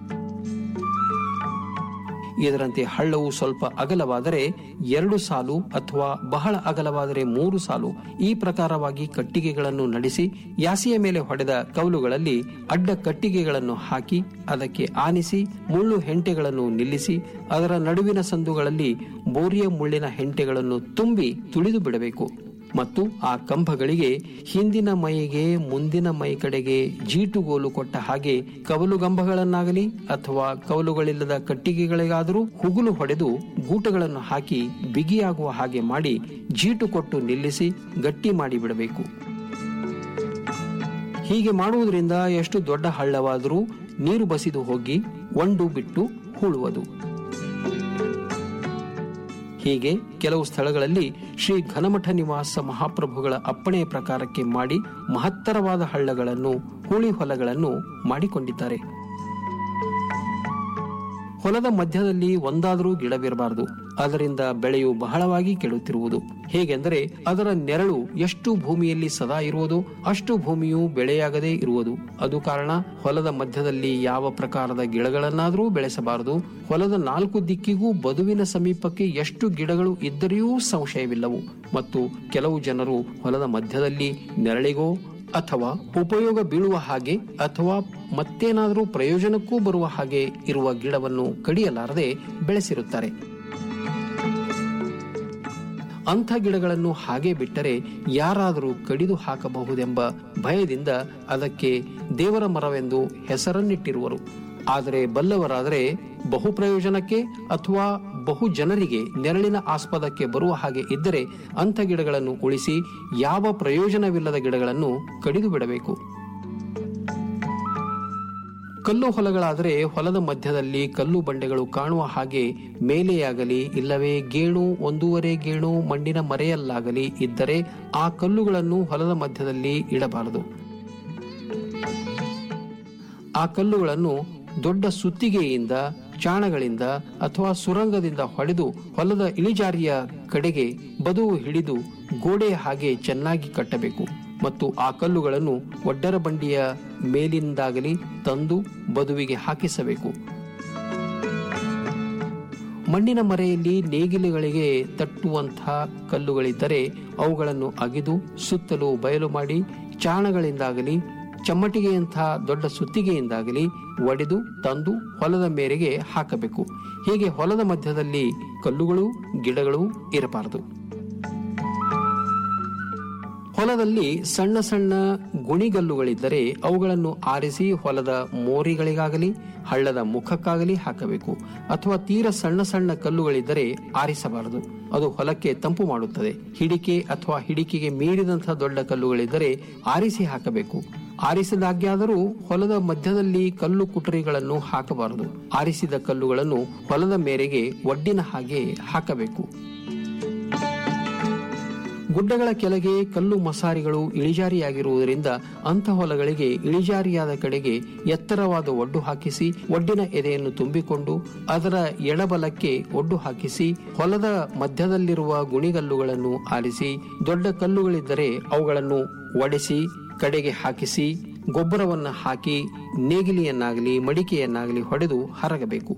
ಇದರಂತೆ ಹಳ್ಳವು ಸ್ವಲ್ಪ ಅಗಲವಾದರೆ ಎರಡು ಸಾಲು ಅಥವಾ ಬಹಳ ಅಗಲವಾದರೆ ಮೂರು ಸಾಲು ಈ ಪ್ರಕಾರವಾಗಿ ಕಟ್ಟಿಗೆಗಳನ್ನು ನಡೆಸಿ ಯಾಸಿಯ ಮೇಲೆ ಹೊಡೆದ ಕೌಲುಗಳಲ್ಲಿ ಅಡ್ಡ ಕಟ್ಟಿಗೆಗಳನ್ನು ಹಾಕಿ ಅದಕ್ಕೆ ಆನಿಸಿ ಮುಳ್ಳು ಹೆಂಟೆಗಳನ್ನು ನಿಲ್ಲಿಸಿ ಅದರ ನಡುವಿನ ಸಂದುಗಳಲ್ಲಿ ಬೋರಿಯ ಮುಳ್ಳಿನ ಹೆಂಟೆಗಳನ್ನು ತುಂಬಿ ತುಳಿದು ಬಿಡಬೇಕು ಮತ್ತು ಆ ಕಂಬಗಳಿಗೆ ಹಿಂದಿನ ಮೈಗೆ ಮುಂದಿನ ಮೈ ಕಡೆಗೆ ಜೀಟುಗೋಲು ಕೊಟ್ಟ ಹಾಗೆ ಕವಲುಗಂಬಗಳನ್ನಾಗಲಿ ಅಥವಾ ಕವಲುಗಳಿಲ್ಲದ ಕಟ್ಟಿಗೆಗಳಿಗಾದರೂ ಹುಗುಲು ಹೊಡೆದು ಗೂಟಗಳನ್ನು ಹಾಕಿ ಬಿಗಿಯಾಗುವ ಹಾಗೆ ಮಾಡಿ ಜೀಟು ಕೊಟ್ಟು ನಿಲ್ಲಿಸಿ ಗಟ್ಟಿ ಮಾಡಿ ಬಿಡಬೇಕು ಹೀಗೆ ಮಾಡುವುದರಿಂದ ಎಷ್ಟು ದೊಡ್ಡ ಹಳ್ಳವಾದರೂ ನೀರು ಬಸಿದು ಹೋಗಿ ಒಂಡು ಬಿಟ್ಟು ಹೂಳುವುದು ಹೀಗೆ ಕೆಲವು ಸ್ಥಳಗಳಲ್ಲಿ ಶ್ರೀ ಘನಮಠ ನಿವಾಸ ಮಹಾಪ್ರಭುಗಳ ಅಪ್ಪಣೆಯ ಪ್ರಕಾರಕ್ಕೆ ಮಾಡಿ ಮಹತ್ತರವಾದ ಹಳ್ಳಗಳನ್ನು ಹೂಳಿ ಹೊಲಗಳನ್ನು ಮಾಡಿಕೊಂಡಿದ್ದಾರೆ ಹೊಲದ ಮಧ್ಯದಲ್ಲಿ ಒಂದಾದರೂ ಗಿಡವಿರಬಾರದು ಅದರಿಂದ ಬೆಳೆಯು ಬಹಳವಾಗಿ ಕೆಡುತ್ತಿರುವುದು ಹೇಗೆಂದರೆ ಅದರ ನೆರಳು ಎಷ್ಟು ಭೂಮಿಯಲ್ಲಿ ಸದಾ ಇರುವುದು ಅಷ್ಟು ಭೂಮಿಯು ಬೆಳೆಯಾಗದೇ ಇರುವುದು ಅದು ಕಾರಣ ಹೊಲದ ಮಧ್ಯದಲ್ಲಿ ಯಾವ ಪ್ರಕಾರದ ಗಿಡಗಳನ್ನಾದರೂ ಬೆಳೆಸಬಾರದು ಹೊಲದ ನಾಲ್ಕು ದಿಕ್ಕಿಗೂ ಬದುವಿನ ಸಮೀಪಕ್ಕೆ ಎಷ್ಟು ಗಿಡಗಳು ಇದ್ದರೆಯೂ ಸಂಶಯವಿಲ್ಲವು ಮತ್ತು ಕೆಲವು ಜನರು ಹೊಲದ ಮಧ್ಯದಲ್ಲಿ ನೆರಳಿಗೋ ಅಥವಾ ಉಪಯೋಗ ಬೀಳುವ ಹಾಗೆ ಅಥವಾ ಮತ್ತೇನಾದರೂ ಪ್ರಯೋಜನಕ್ಕೂ ಬರುವ ಹಾಗೆ ಇರುವ ಗಿಡವನ್ನು ಕಡಿಯಲಾರದೆ ಬೆಳೆಸಿರುತ್ತಾರೆ ಅಂಥ ಗಿಡಗಳನ್ನು ಹಾಗೆ ಬಿಟ್ಟರೆ ಯಾರಾದರೂ ಕಡಿದು ಹಾಕಬಹುದೆಂಬ ಭಯದಿಂದ ಅದಕ್ಕೆ ದೇವರ ಮರವೆಂದು ಹೆಸರನ್ನಿಟ್ಟಿರುವರು ಆದರೆ ಬಲ್ಲವರಾದರೆ ಬಹು ಪ್ರಯೋಜನಕ್ಕೆ ಅಥವಾ ಬಹು ಜನರಿಗೆ ನೆರಳಿನ ಆಸ್ಪದಕ್ಕೆ ಬರುವ ಹಾಗೆ ಇದ್ದರೆ ಅಂಥ ಗಿಡಗಳನ್ನು ಉಳಿಸಿ ಯಾವ ಪ್ರಯೋಜನವಿಲ್ಲದ ಗಿಡಗಳನ್ನು ಕಡಿದು ಬಿಡಬೇಕು ಕಲ್ಲು ಹೊಲಗಳಾದರೆ ಹೊಲದ ಮಧ್ಯದಲ್ಲಿ ಕಲ್ಲು ಬಂಡೆಗಳು ಕಾಣುವ ಹಾಗೆ ಮೇಲೆಯಾಗಲಿ ಇಲ್ಲವೇ ಗೇಣು ಒಂದೂವರೆ ಗೇಣು ಮಣ್ಣಿನ ಮರೆಯಲ್ಲಾಗಲಿ ಇದ್ದರೆ ಆ ಕಲ್ಲುಗಳನ್ನು ಹೊಲದ ಮಧ್ಯದಲ್ಲಿ ಇಡಬಾರದು ಆ ಕಲ್ಲುಗಳನ್ನು ದೊಡ್ಡ ಸುತ್ತಿಗೆಯಿಂದ ಚಾಣಗಳಿಂದ ಅಥವಾ ಸುರಂಗದಿಂದ ಹೊಡೆದು ಹೊಲದ ಇಳಿಜಾರಿಯ ಕಡೆಗೆ ಬದುವು ಹಿಡಿದು ಗೋಡೆ ಹಾಗೆ ಚೆನ್ನಾಗಿ ಕಟ್ಟಬೇಕು ಮತ್ತು ಆ ಕಲ್ಲುಗಳನ್ನು ಒಡ್ಡರ ಬಂಡಿಯ ಮೇಲಿಂದಾಗಲಿ ತಂದು ಬದುವಿಗೆ ಹಾಕಿಸಬೇಕು ಮಣ್ಣಿನ ಮರೆಯಲ್ಲಿ ನೇಗಿಲುಗಳಿಗೆ ತಟ್ಟುವಂತಹ ಕಲ್ಲುಗಳಿದ್ದರೆ ಅವುಗಳನ್ನು ಅಗೆದು ಸುತ್ತಲೂ ಬಯಲು ಮಾಡಿ ಚಾಣಗಳಿಂದಾಗಲಿ ಚಮ್ಮಟಿಗೆಯಂತಹ ದೊಡ್ಡ ಸುತ್ತಿಗೆಯಿಂದಾಗಲಿ ಒಡೆದು ತಂದು ಹೊಲದ ಮೇರೆಗೆ ಹಾಕಬೇಕು ಹೀಗೆ ಹೊಲದ ಮಧ್ಯದಲ್ಲಿ ಕಲ್ಲುಗಳು ಗಿಡಗಳು ಇರಬಾರದು ಹೊಲದಲ್ಲಿ ಸಣ್ಣ ಸಣ್ಣ ಗುಣಿಗಲ್ಲುಗಳಿದ್ದರೆ ಅವುಗಳನ್ನು ಆರಿಸಿ ಹೊಲದ ಮೋರಿಗಳಿಗಾಗಲಿ ಹಳ್ಳದ ಮುಖಕ್ಕಾಗಲಿ ಹಾಕಬೇಕು ಅಥವಾ ತೀರ ಸಣ್ಣ ಸಣ್ಣ ಕಲ್ಲುಗಳಿದ್ದರೆ ಆರಿಸಬಾರದು ಅದು ಹೊಲಕ್ಕೆ ತಂಪು ಮಾಡುತ್ತದೆ ಹಿಡಿಕೆ ಅಥವಾ ಹಿಡಿಕೆಗೆ ಮೀರಿದಂತಹ ದೊಡ್ಡ ಕಲ್ಲುಗಳಿದ್ದರೆ ಆರಿಸಿ ಹಾಕಬೇಕು ಆರಿಸಿದಾಗ್ಯಾದರೂ ಹೊಲದ ಮಧ್ಯದಲ್ಲಿ ಕಲ್ಲು ಕುಟರಿಗಳನ್ನು ಹಾಕಬಾರದು ಆರಿಸಿದ ಕಲ್ಲುಗಳನ್ನು ಹೊಲದ ಮೇರೆಗೆ ಒಡ್ಡಿನ ಹಾಗೆ ಹಾಕಬೇಕು ಗುಡ್ಡಗಳ ಕೆಳಗೆ ಕಲ್ಲು ಮಸಾರಿಗಳು ಇಳಿಜಾರಿಯಾಗಿರುವುದರಿಂದ ಅಂಥ ಹೊಲಗಳಿಗೆ ಇಳಿಜಾರಿಯಾದ ಕಡೆಗೆ ಎತ್ತರವಾದ ಒಡ್ಡು ಹಾಕಿಸಿ ಒಡ್ಡಿನ ಎದೆಯನ್ನು ತುಂಬಿಕೊಂಡು ಅದರ ಎಡಬಲಕ್ಕೆ ಒಡ್ಡು ಹಾಕಿಸಿ ಹೊಲದ ಮಧ್ಯದಲ್ಲಿರುವ ಗುಣಿಗಲ್ಲುಗಳನ್ನು ಆರಿಸಿ ದೊಡ್ಡ ಕಲ್ಲುಗಳಿದ್ದರೆ ಅವುಗಳನ್ನು ಒಡೆಸಿ ಕಡೆಗೆ ಹಾಕಿಸಿ ಗೊಬ್ಬರವನ್ನು ಹಾಕಿ ನೇಗಿಲಿಯನ್ನಾಗಲಿ ಮಡಿಕೆಯನ್ನಾಗಲಿ ಹೊಡೆದು ಹರಗಬೇಕು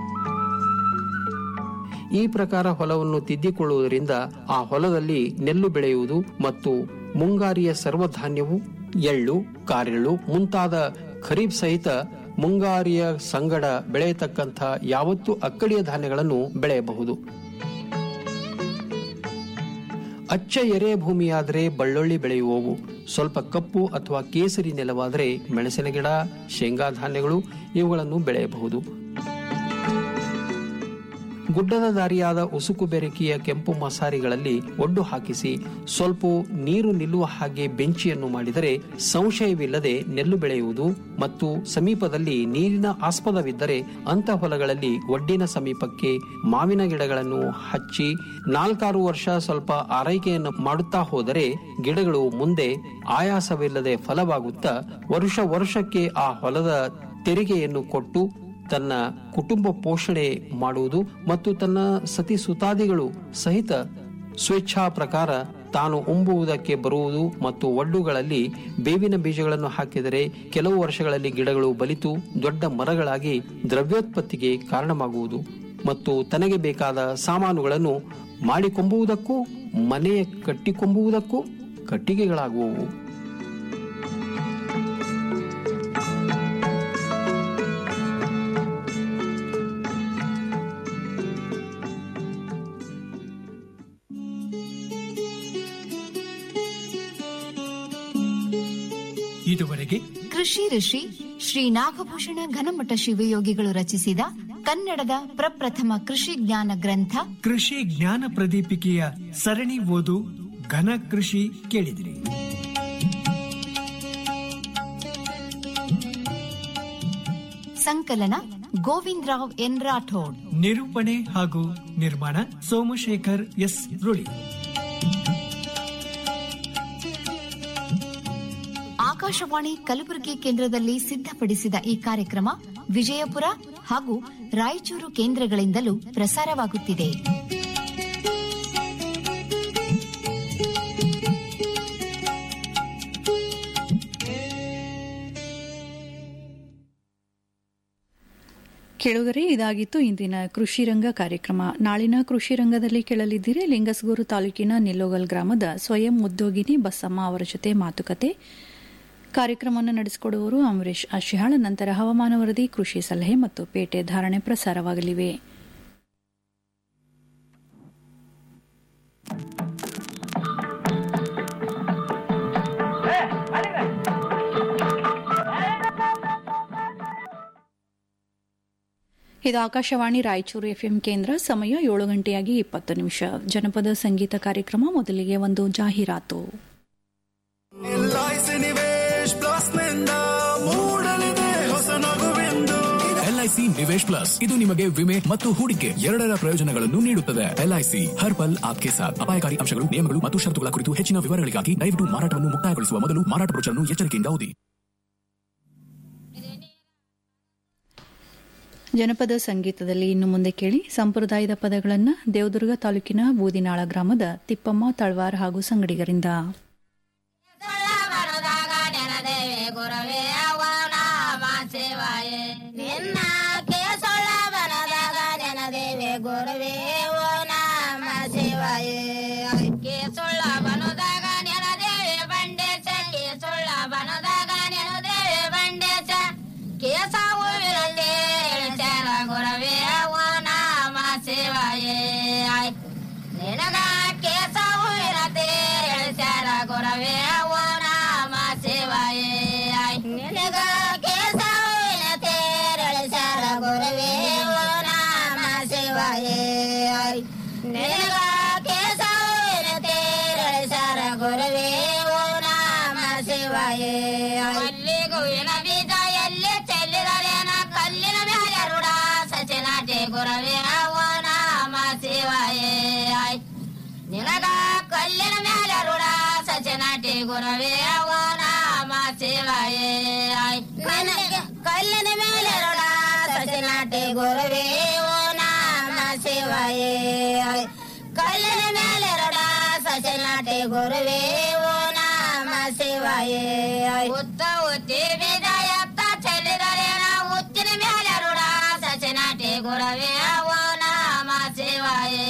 ಈ ಪ್ರಕಾರ ಹೊಲವನ್ನು ತಿದ್ದಿಕೊಳ್ಳುವುದರಿಂದ ಆ ಹೊಲದಲ್ಲಿ ನೆಲ್ಲು ಬೆಳೆಯುವುದು ಮತ್ತು ಮುಂಗಾರಿಯ ಸರ್ವಧಾನ್ಯವು ಎಳ್ಳು ಕಾರೆಳ್ಳು ಮುಂತಾದ ಖರೀಫ್ ಸಹಿತ ಮುಂಗಾರಿಯ ಸಂಗಡ ಬೆಳೆಯತಕ್ಕಂಥ ಯಾವತ್ತೂ ಅಕ್ಕಡಿಯ ಧಾನ್ಯಗಳನ್ನು ಬೆಳೆಯಬಹುದು ಅಚ್ಚ ಎರೆ ಭೂಮಿಯಾದರೆ ಬಳ್ಳುಳ್ಳಿ ಬೆಳೆಯುವವು ಸ್ವಲ್ಪ ಕಪ್ಪು ಅಥವಾ ಕೇಸರಿ ನೆಲವಾದರೆ ಮೆಣಸಿನ ಗಿಡ ಶೇಂಗಾ ಧಾನ್ಯಗಳು ಇವುಗಳನ್ನು ಬೆಳೆಯಬಹುದು ಗುಡ್ಡದ ದಾರಿಯಾದ ಉಸುಕು ಬೆರಕಿಯ ಕೆಂಪು ಮಸಾರಿಗಳಲ್ಲಿ ಒಡ್ಡು ಹಾಕಿಸಿ ಸ್ವಲ್ಪ ನೀರು ನಿಲ್ಲುವ ಹಾಗೆ ಬೆಂಚಿಯನ್ನು ಮಾಡಿದರೆ ಸಂಶಯವಿಲ್ಲದೆ ನೆಲ್ಲು ಬೆಳೆಯುವುದು ಮತ್ತು ಸಮೀಪದಲ್ಲಿ ನೀರಿನ ಆಸ್ಪದವಿದ್ದರೆ ಅಂಥ ಹೊಲಗಳಲ್ಲಿ ಒಡ್ಡಿನ ಸಮೀಪಕ್ಕೆ ಮಾವಿನ ಗಿಡಗಳನ್ನು ಹಚ್ಚಿ ನಾಲ್ಕಾರು ವರ್ಷ ಸ್ವಲ್ಪ ಆರೈಕೆಯನ್ನು ಮಾಡುತ್ತಾ ಹೋದರೆ ಗಿಡಗಳು ಮುಂದೆ ಆಯಾಸವಿಲ್ಲದೆ ಫಲವಾಗುತ್ತಾ ವರುಷ ವರ್ಷಕ್ಕೆ ಆ ಹೊಲದ ತೆರಿಗೆಯನ್ನು ಕೊಟ್ಟು ತನ್ನ ಕುಟುಂಬ ಪೋಷಣೆ ಮಾಡುವುದು ಮತ್ತು ತನ್ನ ಸತಿ ಸುತಾದಿಗಳು ಸಹಿತ ಸ್ವೇಚ್ಛಾ ಪ್ರಕಾರ ತಾನು ಉಂಬುವುದಕ್ಕೆ ಬರುವುದು ಮತ್ತು ಒಡ್ಡುಗಳಲ್ಲಿ ಬೇವಿನ ಬೀಜಗಳನ್ನು ಹಾಕಿದರೆ ಕೆಲವು ವರ್ಷಗಳಲ್ಲಿ ಗಿಡಗಳು ಬಲಿತು ದೊಡ್ಡ ಮರಗಳಾಗಿ ದ್ರವ್ಯೋತ್ಪತ್ತಿಗೆ ಕಾರಣವಾಗುವುದು ಮತ್ತು ತನಗೆ ಬೇಕಾದ ಸಾಮಾನುಗಳನ್ನು ಮಾಡಿಕೊಂಬುವುದಕ್ಕೂ ಮನೆಯ ಕಟ್ಟಿಕೊಂಬುವುದಕ್ಕೂ ಕಟ್ಟಿಗೆಗಳಾಗುವವು ಇದುವರೆಗೆ ಕೃಷಿ ಋಷಿ ಶ್ರೀ ನಾಗಭೂಷಣ ಘನಮಠ ಶಿವಯೋಗಿಗಳು ರಚಿಸಿದ ಕನ್ನಡದ ಪ್ರಪ್ರಥಮ ಕೃಷಿ ಜ್ಞಾನ ಗ್ರಂಥ ಕೃಷಿ ಜ್ಞಾನ ಪ್ರದೀಪಿಕೆಯ ಸರಣಿ ಓದು ಘನ ಕೃಷಿ ಕೇಳಿದಿರಿ ಸಂಕಲನ ಗೋವಿಂದರಾವ್ ಎನ್ ರಾಠೋಡ್ ನಿರೂಪಣೆ ಹಾಗೂ ನಿರ್ಮಾಣ ಸೋಮಶೇಖರ್ ಎಸ್ ರುಳಿ ಆಕಾಶವಾಣಿ ಕಲಬುರಗಿ ಕೇಂದ್ರದಲ್ಲಿ ಸಿದ್ಧಪಡಿಸಿದ ಈ ಕಾರ್ಯಕ್ರಮ ವಿಜಯಪುರ ಹಾಗೂ ರಾಯಚೂರು ಕೇಂದ್ರಗಳಿಂದಲೂ ಪ್ರಸಾರವಾಗುತ್ತಿದೆ ಕೆಳಗರೆ ಇದಾಗಿತ್ತು ಇಂದಿನ ಕೃಷಿ ರಂಗ ಕಾರ್ಯಕ್ರಮ ನಾಳಿನ ಕೃಷಿ ರಂಗದಲ್ಲಿ ಕೇಳಲಿದ್ದೀರಿ ಲಿಂಗಸಗೂರು ತಾಲೂಕಿನ ನಿಲ್ಲೋಗಲ್ ಗ್ರಾಮದ ಸ್ವಯಂ ಉದ್ಯೋಗಿನಿ ಬಸಮ್ಮ ಅವರ ಜೊತೆ ಮಾತುಕತೆ ಕಾರ್ಯಕ್ರಮವನ್ನು ನಡೆಸಿಕೊಡುವವರು ಅಮರೇಶ್ ಅಶಿಹಾಳ್ ನಂತರ ಹವಾಮಾನ ವರದಿ ಕೃಷಿ ಸಲಹೆ ಮತ್ತು ಪೇಟೆ ಧಾರಣೆ ಪ್ರಸಾರವಾಗಲಿವೆ ಇದು ಆಕಾಶವಾಣಿ ರಾಯಚೂರು ಎಫ್ಎಂ ಕೇಂದ್ರ ಸಮಯ ಏಳು ಗಂಟೆಯಾಗಿ ಇಪ್ಪತ್ತು ನಿಮಿಷ ಜನಪದ ಸಂಗೀತ ಕಾರ್ಯಕ್ರಮ ಮೊದಲಿಗೆ ಒಂದು ಜಾಹೀರಾತು ಎಲ್ಐಸಿ ನಿವೇಶ್ ಪ್ಲಸ್ ನಿಂದ ಮೂಡಲಿದೆ ಹೊಸ ನಗುವೆಂದು ಎಲ್ಐಸಿ ನಿವೇಶ್ ಪ್ಲಸ್ ಇದು ನಿಮಗೆ ವಿಮೆ ಮತ್ತು ಹೂಡಿಕೆ ಎರಡರ ಪ್ರಯೋಜನಗಳನ್ನು ನೀಡುತ್ತದೆ ಎಲ್ಐಸಿ ಹರ್ ಪಲ್ ಆಪ್ಕೆ ಸಾಥ್ ಅಪಾಯಕಾರಿ ಅಂಶಗಳು ನಿಯಮಗಳು ಮತ್ತು ಷರತ್ತುಗಳ ಕುರಿತು ಹೆಚ್ಚಿನ ವಿವರಗಳಿಗಾಗಿ ದಯವಿಟ್ಟು ಮಾರಾಟವನ್ನು ಮುಕ್ತಾಯಗೊಳಿಸುವ ಮೊದಲು ಮಾರಾಟ ಬ್ರೋಚರ್ನ್ನು ಎಚ್ಚರಿಕೆಯಿಂದ ಓದಿ ಜನಪದ ಸಂಗೀತದಲ್ಲಿ ಇನ್ನು ಮುಂದೆ ಕೇಳಿ ಸಂಪ್ರದಾಯದ ಪದಗಳನ್ನು ದೇವದುರ್ಗ ತಾಲೂಕಿನ ಬೂದಿನಾಳ ಗ್ರಾಮದ ತಿಪ್ಪಮ್ಮ ತಳ್ವಾರ್ ಹಾಗೂ ಸಂಗಡಿಗರಿಂದ ಗುರವೇ ಅವನ ಸೇವಾಯೇ ನಿನ್ನ ಕೇಸೊಳ ಬನದಾಗ ನೆನದೇವೆ ಗುರುವೇ ಓ ನಾಮ ಸೇವಾಯೇ ಕೇಸೊಳ್ಳ ಬನದಾಗ ನೆನದೇವೆ ಬಂಡೇಶ ಕೇಸೊಳ್ಳ ಬನದಾಗ ನೆನದೇವೆ ಬಂಡೇಶ ಕೇಸ ಹೂವಿನಲ್ಲಿ ಎಳಿಸ್ಯಾರ ಗುರವೇ ಓ ನಾಮ ಸೇವಾಯೇ ನಿನಗ ಕೇಸ ಹೂವಿನ ತೇರ್ ಎಳಿಸ್ಯಾರ ಗುರವೇ ಓ ನಾಮ ಸೇವಾಯೇ ನಿನಗ ಕೇಸ ಹೂವಿನ ತೇರ್ ಎಳಿಸ್ಯಾರ ಗುರವೇ ಓ ನಾಮ ಸೇವಾಯೇ ನಿನಗ ಕೇಸ ಹೂವಿನ ತೇರ್ ಎಳಿಸ್ಯಾರ ಗುರವೇ ಓ ನಾಮ ಸೇವಾಯೇ ಅಲ್ಲಿ ಗೋವಿನ ಬೀಜ ಎಲ್ಲಿ ಚೆಲ್ಲಿದರೇನ ಕಲ್ಲಿನ ಮ್ಯಾಲೆ ರುಡ ಸಚಿನಾಟೆ ಗುರವೇ ಓ ನಾಮ ಸೇವಾಯೇ ನಿನಗ ಕಲ್ಲಿನ ಮ್ಯಾಲೆ ರುಡ ಸಚಿನಾಟೆ ಗುರವೇ ಓ ನಾಮ ಸೇವಾಯೇ ನನಗೆ ಕಲ್ಲಿನ ಮೇಲೆ ರುಡ ಸಚಿನಾಟೆ ಗುರವೇ ಓ ನಾಮ ಸೇವಾಯೇ ಕಲ್ಲಿನ ಮೇಲೆ ರುಡ ಸಚಿನಾಟೆ ಗುರುವೇ ಓ ನಾಮ ಸೇವಾಯೇ ಉತ್ತ ಉತ್ತಿ ಬೀಜ ಎತ್ತ ಚೆಲ್ಲಿದರೇನ ಉತ್ತಿನ ಮೇಲೆ ರುಡ ಸಚಿನಾಟೆ ಗುರವೇ ಓ ನಾಮ ಸೇವಾಯೇ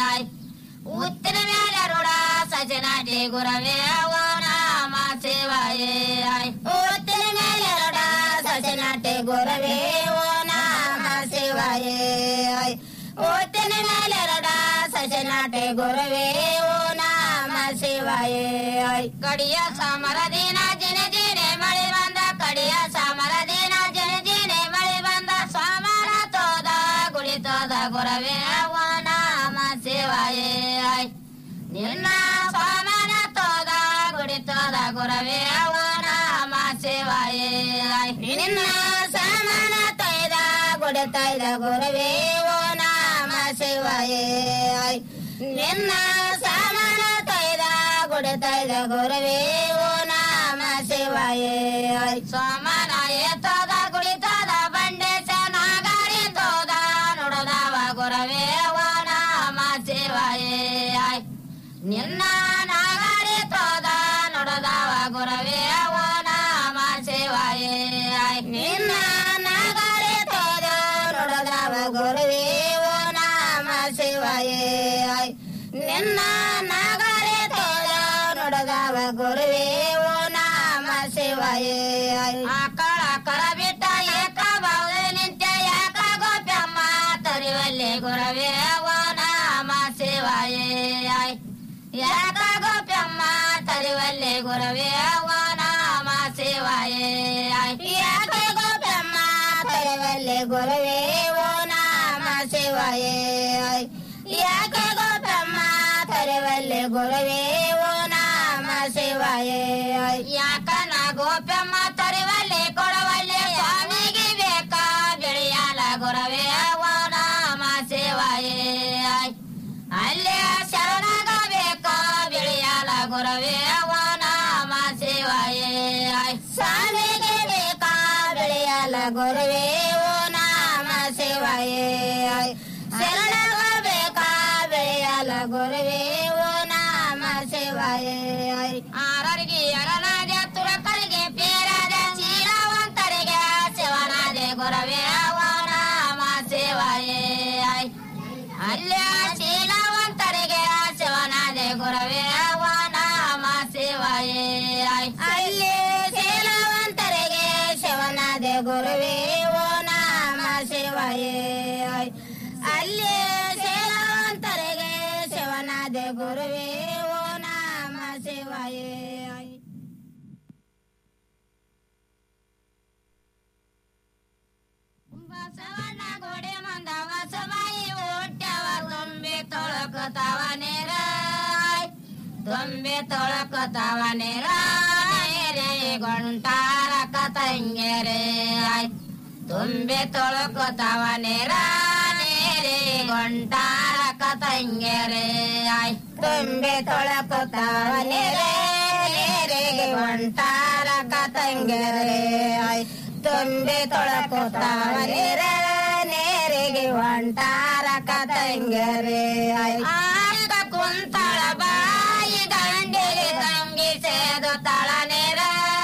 ಉತ್ತಿನ ಮೇಲೆ ರುಡ ಸಜನಾಟಿ ಗುರವೇ ಓ ನಾಮ ಸೇವಾಯೇ ಉತ್ತಿನ ಮೇಲೆ ರುಡ ಸಜನಾಟಿ ಗುರವೇ ಓ ನಾಮ ಸೇವಾಯೇ ಉತ್ತಿನ ಮೇಲೆ ರುಡ ಸಜನಾಟಿ ಗುರವೇ ಓ ನಾಮ ಸೇವಾಯೇ ಕಡಿಯ ಸಮರ ದಿನ ಜಿನ ಜಿನೆ ಮಳೆ ಬಂದ ಕಡಿಯ ಸಮರ ದಿನ ಜಿನ ಜಿನೆ ಮಳೆ ಬಂದ ಸೋಮರ ತೋದ ಗುಳಿ ತೋದ ಗುರವೇ ಓ ನಾಮ ಸೇವಾಯೇ ನಿನ್ನ ಸೋಮನ ತೋದ ಗುಡಿ ತೋದ ಗುರವೇ ಓ ನಾಮ ಸೇವಾಯೇ ನಿನ್ನ ಸೋಮನ ತೈದ ಗುಡಿ ತೈದ ಗುರವೇ ಓ ನಾಮ ಸೇವಾಯೇ ನಿನ್ನ ಸಾಮನ ತೈದ ಗುಡಿ ತೈದ ಗುರವೇ ಓ ನಾಮ ಸೇವಾಯೇ ಸೋಮನ ಏತೋದ ಗುಡಿ ತೋದ ಬಂಡೆ ನಾಗಾರಿ ತೋದ ನುಡದವ ಗುರವೇ ಓ ನಾಮ ಸೇವಾಯೇ ನಿನ್ನ ನಾಗಾರಿ ತೋದ ನುಡದವ ಗುರವೇ ಓ ನಾಮ ಸೇವಾಯೇ ನಿನ್ನ ನಾಗಾರಿ ತೋದ ನುಡದವ ಗುರುವೇ ಓ ನಾಮ ಸೇವಾಯೇ ನಿನ್ನ ನಾಗಾರಿ ತೋದ ನುಡದವ ಗುರುವೇ ಓ ನಾಮ ಸೇವಾಯೇ ಆಕಳ ಕರ ಬಿಟ್ಟ ಏಕ ಬಾವುದ ನಿಂತ ಯಾಕ ಗೋಪ್ಯಮ್ಮ ತರಿವಲ್ಲಿ ಗುರವೇ ಓ ನಾಮ ಸೇವಾಯೇ ಯಾಕ ಗೋಪ್ಯಮ್ಮ ತರಿವಲ್ಲಿ ಗುರವೇ ಓ ನಾಮ ಸೇವಾಯೇ ಯಾಕ ಗೋಪ್ಯಮ್ಮ ತರಿವಲ್ಲಿ ಗುರವೇ ಓ ನಾಮ ಸೇವಾಯೇ ಯಾಕ ಗೋಪ್ಯಮ್ಮ ತರಿವಲ್ಲಿ ಗುರವೇ ಓ ನಾಮ ಸೇವಾಯೇ ಯಾಕ ನಾ ಗೋಪ್ಯಮ್ಮ ತರಿವಲ್ಲಿ ಕೊಡವಲ್ಲಿ ಸ್ವಾಮಿಗೆ ಬೇಕಾ ಬೆಳೆಯಲ ಗುರವೇ ಓ ನಾಮ ಸೇವಾಯೇ ಅಲ್ಲೇ ಶರಣಾಗ ಬೇಕಾ ಬೆಳೆಯಲ ಗುರವೇ ಓ ನಾಮ ಸೇವಾಯೇ ಸ್ವಾಮಿಗೆ ಬೇಕಾ ಬೆಳೆಯಲ ಗುರುವೇ ಓ ನಾಮ ಸೇವಾ ಸೇವಾಯೇ ಶರಣಗ ಬೇಕಾ ಬೆಳೆಯಲ ಗುರುವೇ ಓ ನಾಮ ಸೇವಾಯೇ ಆರರಿಗೆ ಅರನಾದೆ ತುರಕರಿಗೆ ಪೇರಾದ ಚೀಲವಂತರಿಗೆ ಶಿವನಾದೆ ಗುರವೇ ಓ ನಾಮ ಸೇವಾಯೇ ಅಲ್ಲೇ ಶೀಲವಂತರಿಗೆ ಶಿವನಾದೆ ಗುರವೇ ಓ ನಾಮ ಶಿವಾಯೇ ಅಲ್ಲೇ ಶೀಲವಂತರಿಗೆ ಶಿವನಾದೆ ಗುರುವೇ ಓ ನಾಮ ಶಿವಾಯೇ ಅಲ್ಲೇ ಶೀಲವಂತರಿಗೆ ಶಿವನಾದೆ ಗುರುವೇ ಓ ನಾಮ ಶಿವಾಯೇ ಬಸವಣ್ಣ ಗೋಡೆ ಮಂದ ಬಸವಾಯಿ ಹುಟ್ಟ್ಯವ ತುಂಬಿ ತೊಳಕತಾವ ನೇರ ತುಂಬಿ ತೊಳಕತಾವ ನೇರ ನೇರೆ ಗೊಂಟಾರ ಕತಂಗೆರೆ ತುಂಬಿ ತೊಳಕತಾವ ನೇರ ನೇರೆ ಗೊಂಟಾರ ಕತಂಗೆರೆ ತುಂಬಿ ತೊಳಕತಾವ ನೇರೆ ನೇರೆ ಗೊಂಟಾರ ಕತಂಗೆರೆ ತುಂಬಿ ತೊಳಕುತ್ತಾವರೆ ನೇರಿಗೆ ಒಂಟಾರ ಕತಂಗರೆ ಆಗ ಕುಂತಳ ಬಾಯಿ ದಂಡಿಗೆ ತಂಗಿ ಸೇದು ತಳ ನೇರ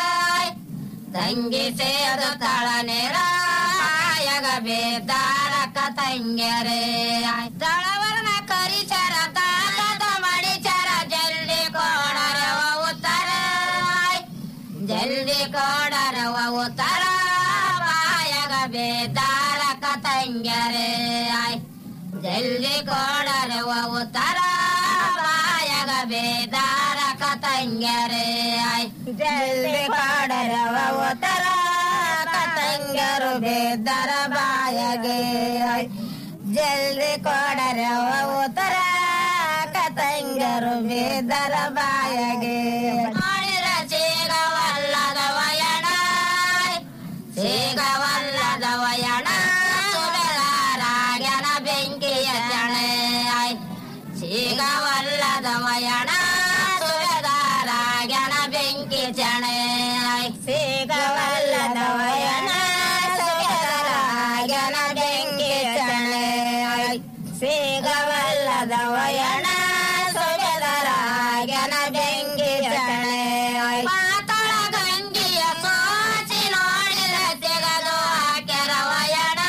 ತಂಗಿ ಸೇದು ತಳ ನೇರ ಆಯಗ ಬೇದಾರ ಕತಂಗರೆ ತಳವರ್ಣ ಕರಿಚರ ತಾಕದ ಮಡಿಚರ ಜಲ್ದಿ ಕೋಡರವ ಉತ್ತರ ಜಲ್ದಿ ಕೋಡರವ ಉತ್ತರ ಬಾಯಗ ಬೇದಾರ ಕತಂಗರೆ ಜಲ್ದಿ ಕೋಡರವ ಉತ್ತರ ಬಾಯಗ ಬೇದಾರ ಕತಂಗರೆ ಜಲ್ದಿ ಕೋಡರವ ಉತ್ತರ ಕತಂಗರು ಬೇದರ ಬಾಯಗೆ ಜಲ್ದಿ ಕೊಡರವ ಉತ್ತರ ಕತಂಗರು ಬೇದರ ಬಾಯಗೆ ಮಾಡಿರ ಸೇಗವಲ್ಲದ ವಯಣ ಸೇಗವಲ್ಲದ ವಯಣ ಸುರರಾಗ್ಯನ ಬೆಂಕಿಯ ಚಣೆ ಸೇಗವಲ್ಲದ ವಯಣ ಸುರದಾರಾಗ್ಯನ ಬೆಂಕಿ ಚಣೆ ಸೇಗವಲ್ಲದ ವಯಣ ಸುರದಾರಾಗ್ಯನ ಬೆಂಕಿ ಚಣೆ ಸೇಗವಲ್ಲದ ವಯಣ ಸುರದರಾಗ್ಯನ ಬೆಂಕಿ ಚಣೆ ಮಾತಳ ಗಂಗಿಯ ಸೋಚಿ ನೋಡಿದ ತೆಗದು ಹಾಕ್ಯರ ವಯಣ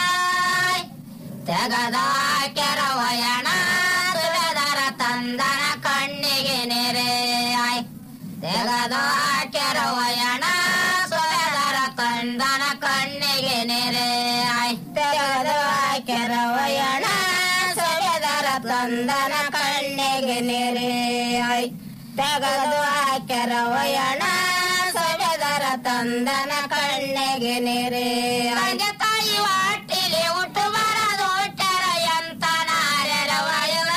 ತೆಗದು ಹಾಕ್ಯರ ವಯಣ ಸುರದರ ತಂದನ ಕಣ್ಣಿಗೆ ನೆರೆ ತೆಗದು ಹಾಕ್ಯರ ವಯಣ ಸುರದರ ತಂದನ ಕಣ್ಣಿಗೆ ನೆರೆ ತೆಗದು ಹಾಕ್ಯರ ವಯಣ ಸುರದರ ತಂದನ ಕಣ್ಣಿಗೆ ನೆರೆ ತೆಗದು ಹಾಕ್ಯರ ವಯಣ ಸೊಬೆದರ ತಂದನ ಕಣ್ಣಿಗೆ ನೆರೆ ತಾಯಿ ವಾಟಿಲಿ ಹುಟ್ಟು ಬರದು ಹುಟ್ಟರ ಎಂತ ನಾರ್ಯರ ವಯವರ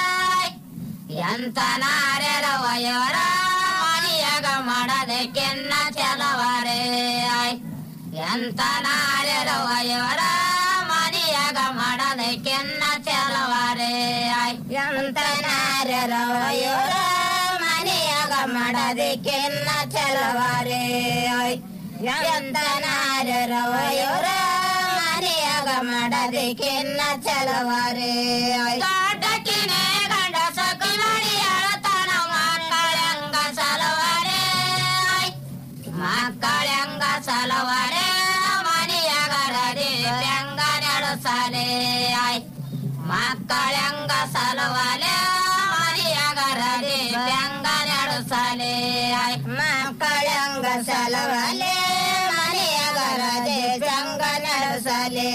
ಎಂತ ನಾರ್ಯರ ವಯವರ ಮನಿಯಾಗ ಮಾಡದೆ ಕೆನ್ನ ಚಲವರೆ ಎಂತ ನಾರ್ಯರ ವಯವರ ಮನಿಯಾಗ ಮಾಡದೆ ಕೆನ್ನ ಚಲವರೆ ಎಂತ ನಾರ್ಯರ ವಯವರ ಮನೆಯಾಗ ಮಾಡದೆ ಕೆನ್ನ ಚಲವಾರೆ ಎಂತ ನಾರ್ಯರ ವಯವರ ಮನೆಯಾಗ ಮಾಡದೆ ಕೆನ್ನ ಚಲವಾರೆ ಕಾಟಕಿನೇ ಗಂಡ ಸೊಕ್ಕಿ ಮಾಡಿ ಅಳತನ ಮಕ್ಕಳಂಗ ಸಲವಾರೆ ಮಕ್ಕಳಂಗ ಸಲವಾರೆ ಮನೆಯಾಗ ರದಿ ಬೆಂಗ ನಡೆಸಲೆ ಮಕ್ಕಳಂಗ ಸಲವಾಲೆ ಮನೆಯಾಗ ರದಿ ಬೆಂಗ ನಡೆಸಲೆ ಮಕ್ಕಳಂಗ ಸಲವಾಲೆ ಮನೆಯಾಗ ರದಿ ಬೆಂಗ ನಡೆಸಲೆ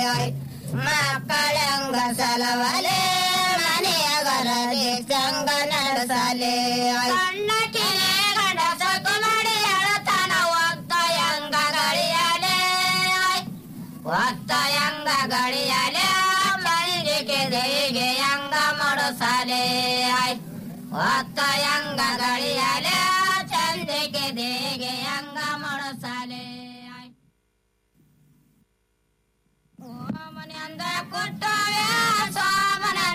ಮಕ್ಕಳಂಗ ಸಲವಾಲೆ ಮನೆಯಾಗ ರದಿ ಬೆಂಗ ನಡೆಸಲೆ ಕಣ್ಣ ಕಿಲೆ ಗಂಡ ಸೊಕ್ಕು ಮಾಡಿ ಅಳತನ ಒತ್ತ ಎಂಗ ಗಳಿಯಲೆ ಒತ್ತ ಎಂಗ ಗಳಿಯಲೆ ಮಲ್ಲಿಗೆ ದೇಗೆ ಎಂಗ ಮೊಡಸಲೆ ಒತ್ತ ಎಂಗ ಗಳಿಯಲೆ ಚಂದಿಗೆ ದೇಗೆ ಎಂಗ ಮೊಡಸಲೆ ಮನೆಯಂದ ಕೊಟ್ಟವೆ ಸೋಮನ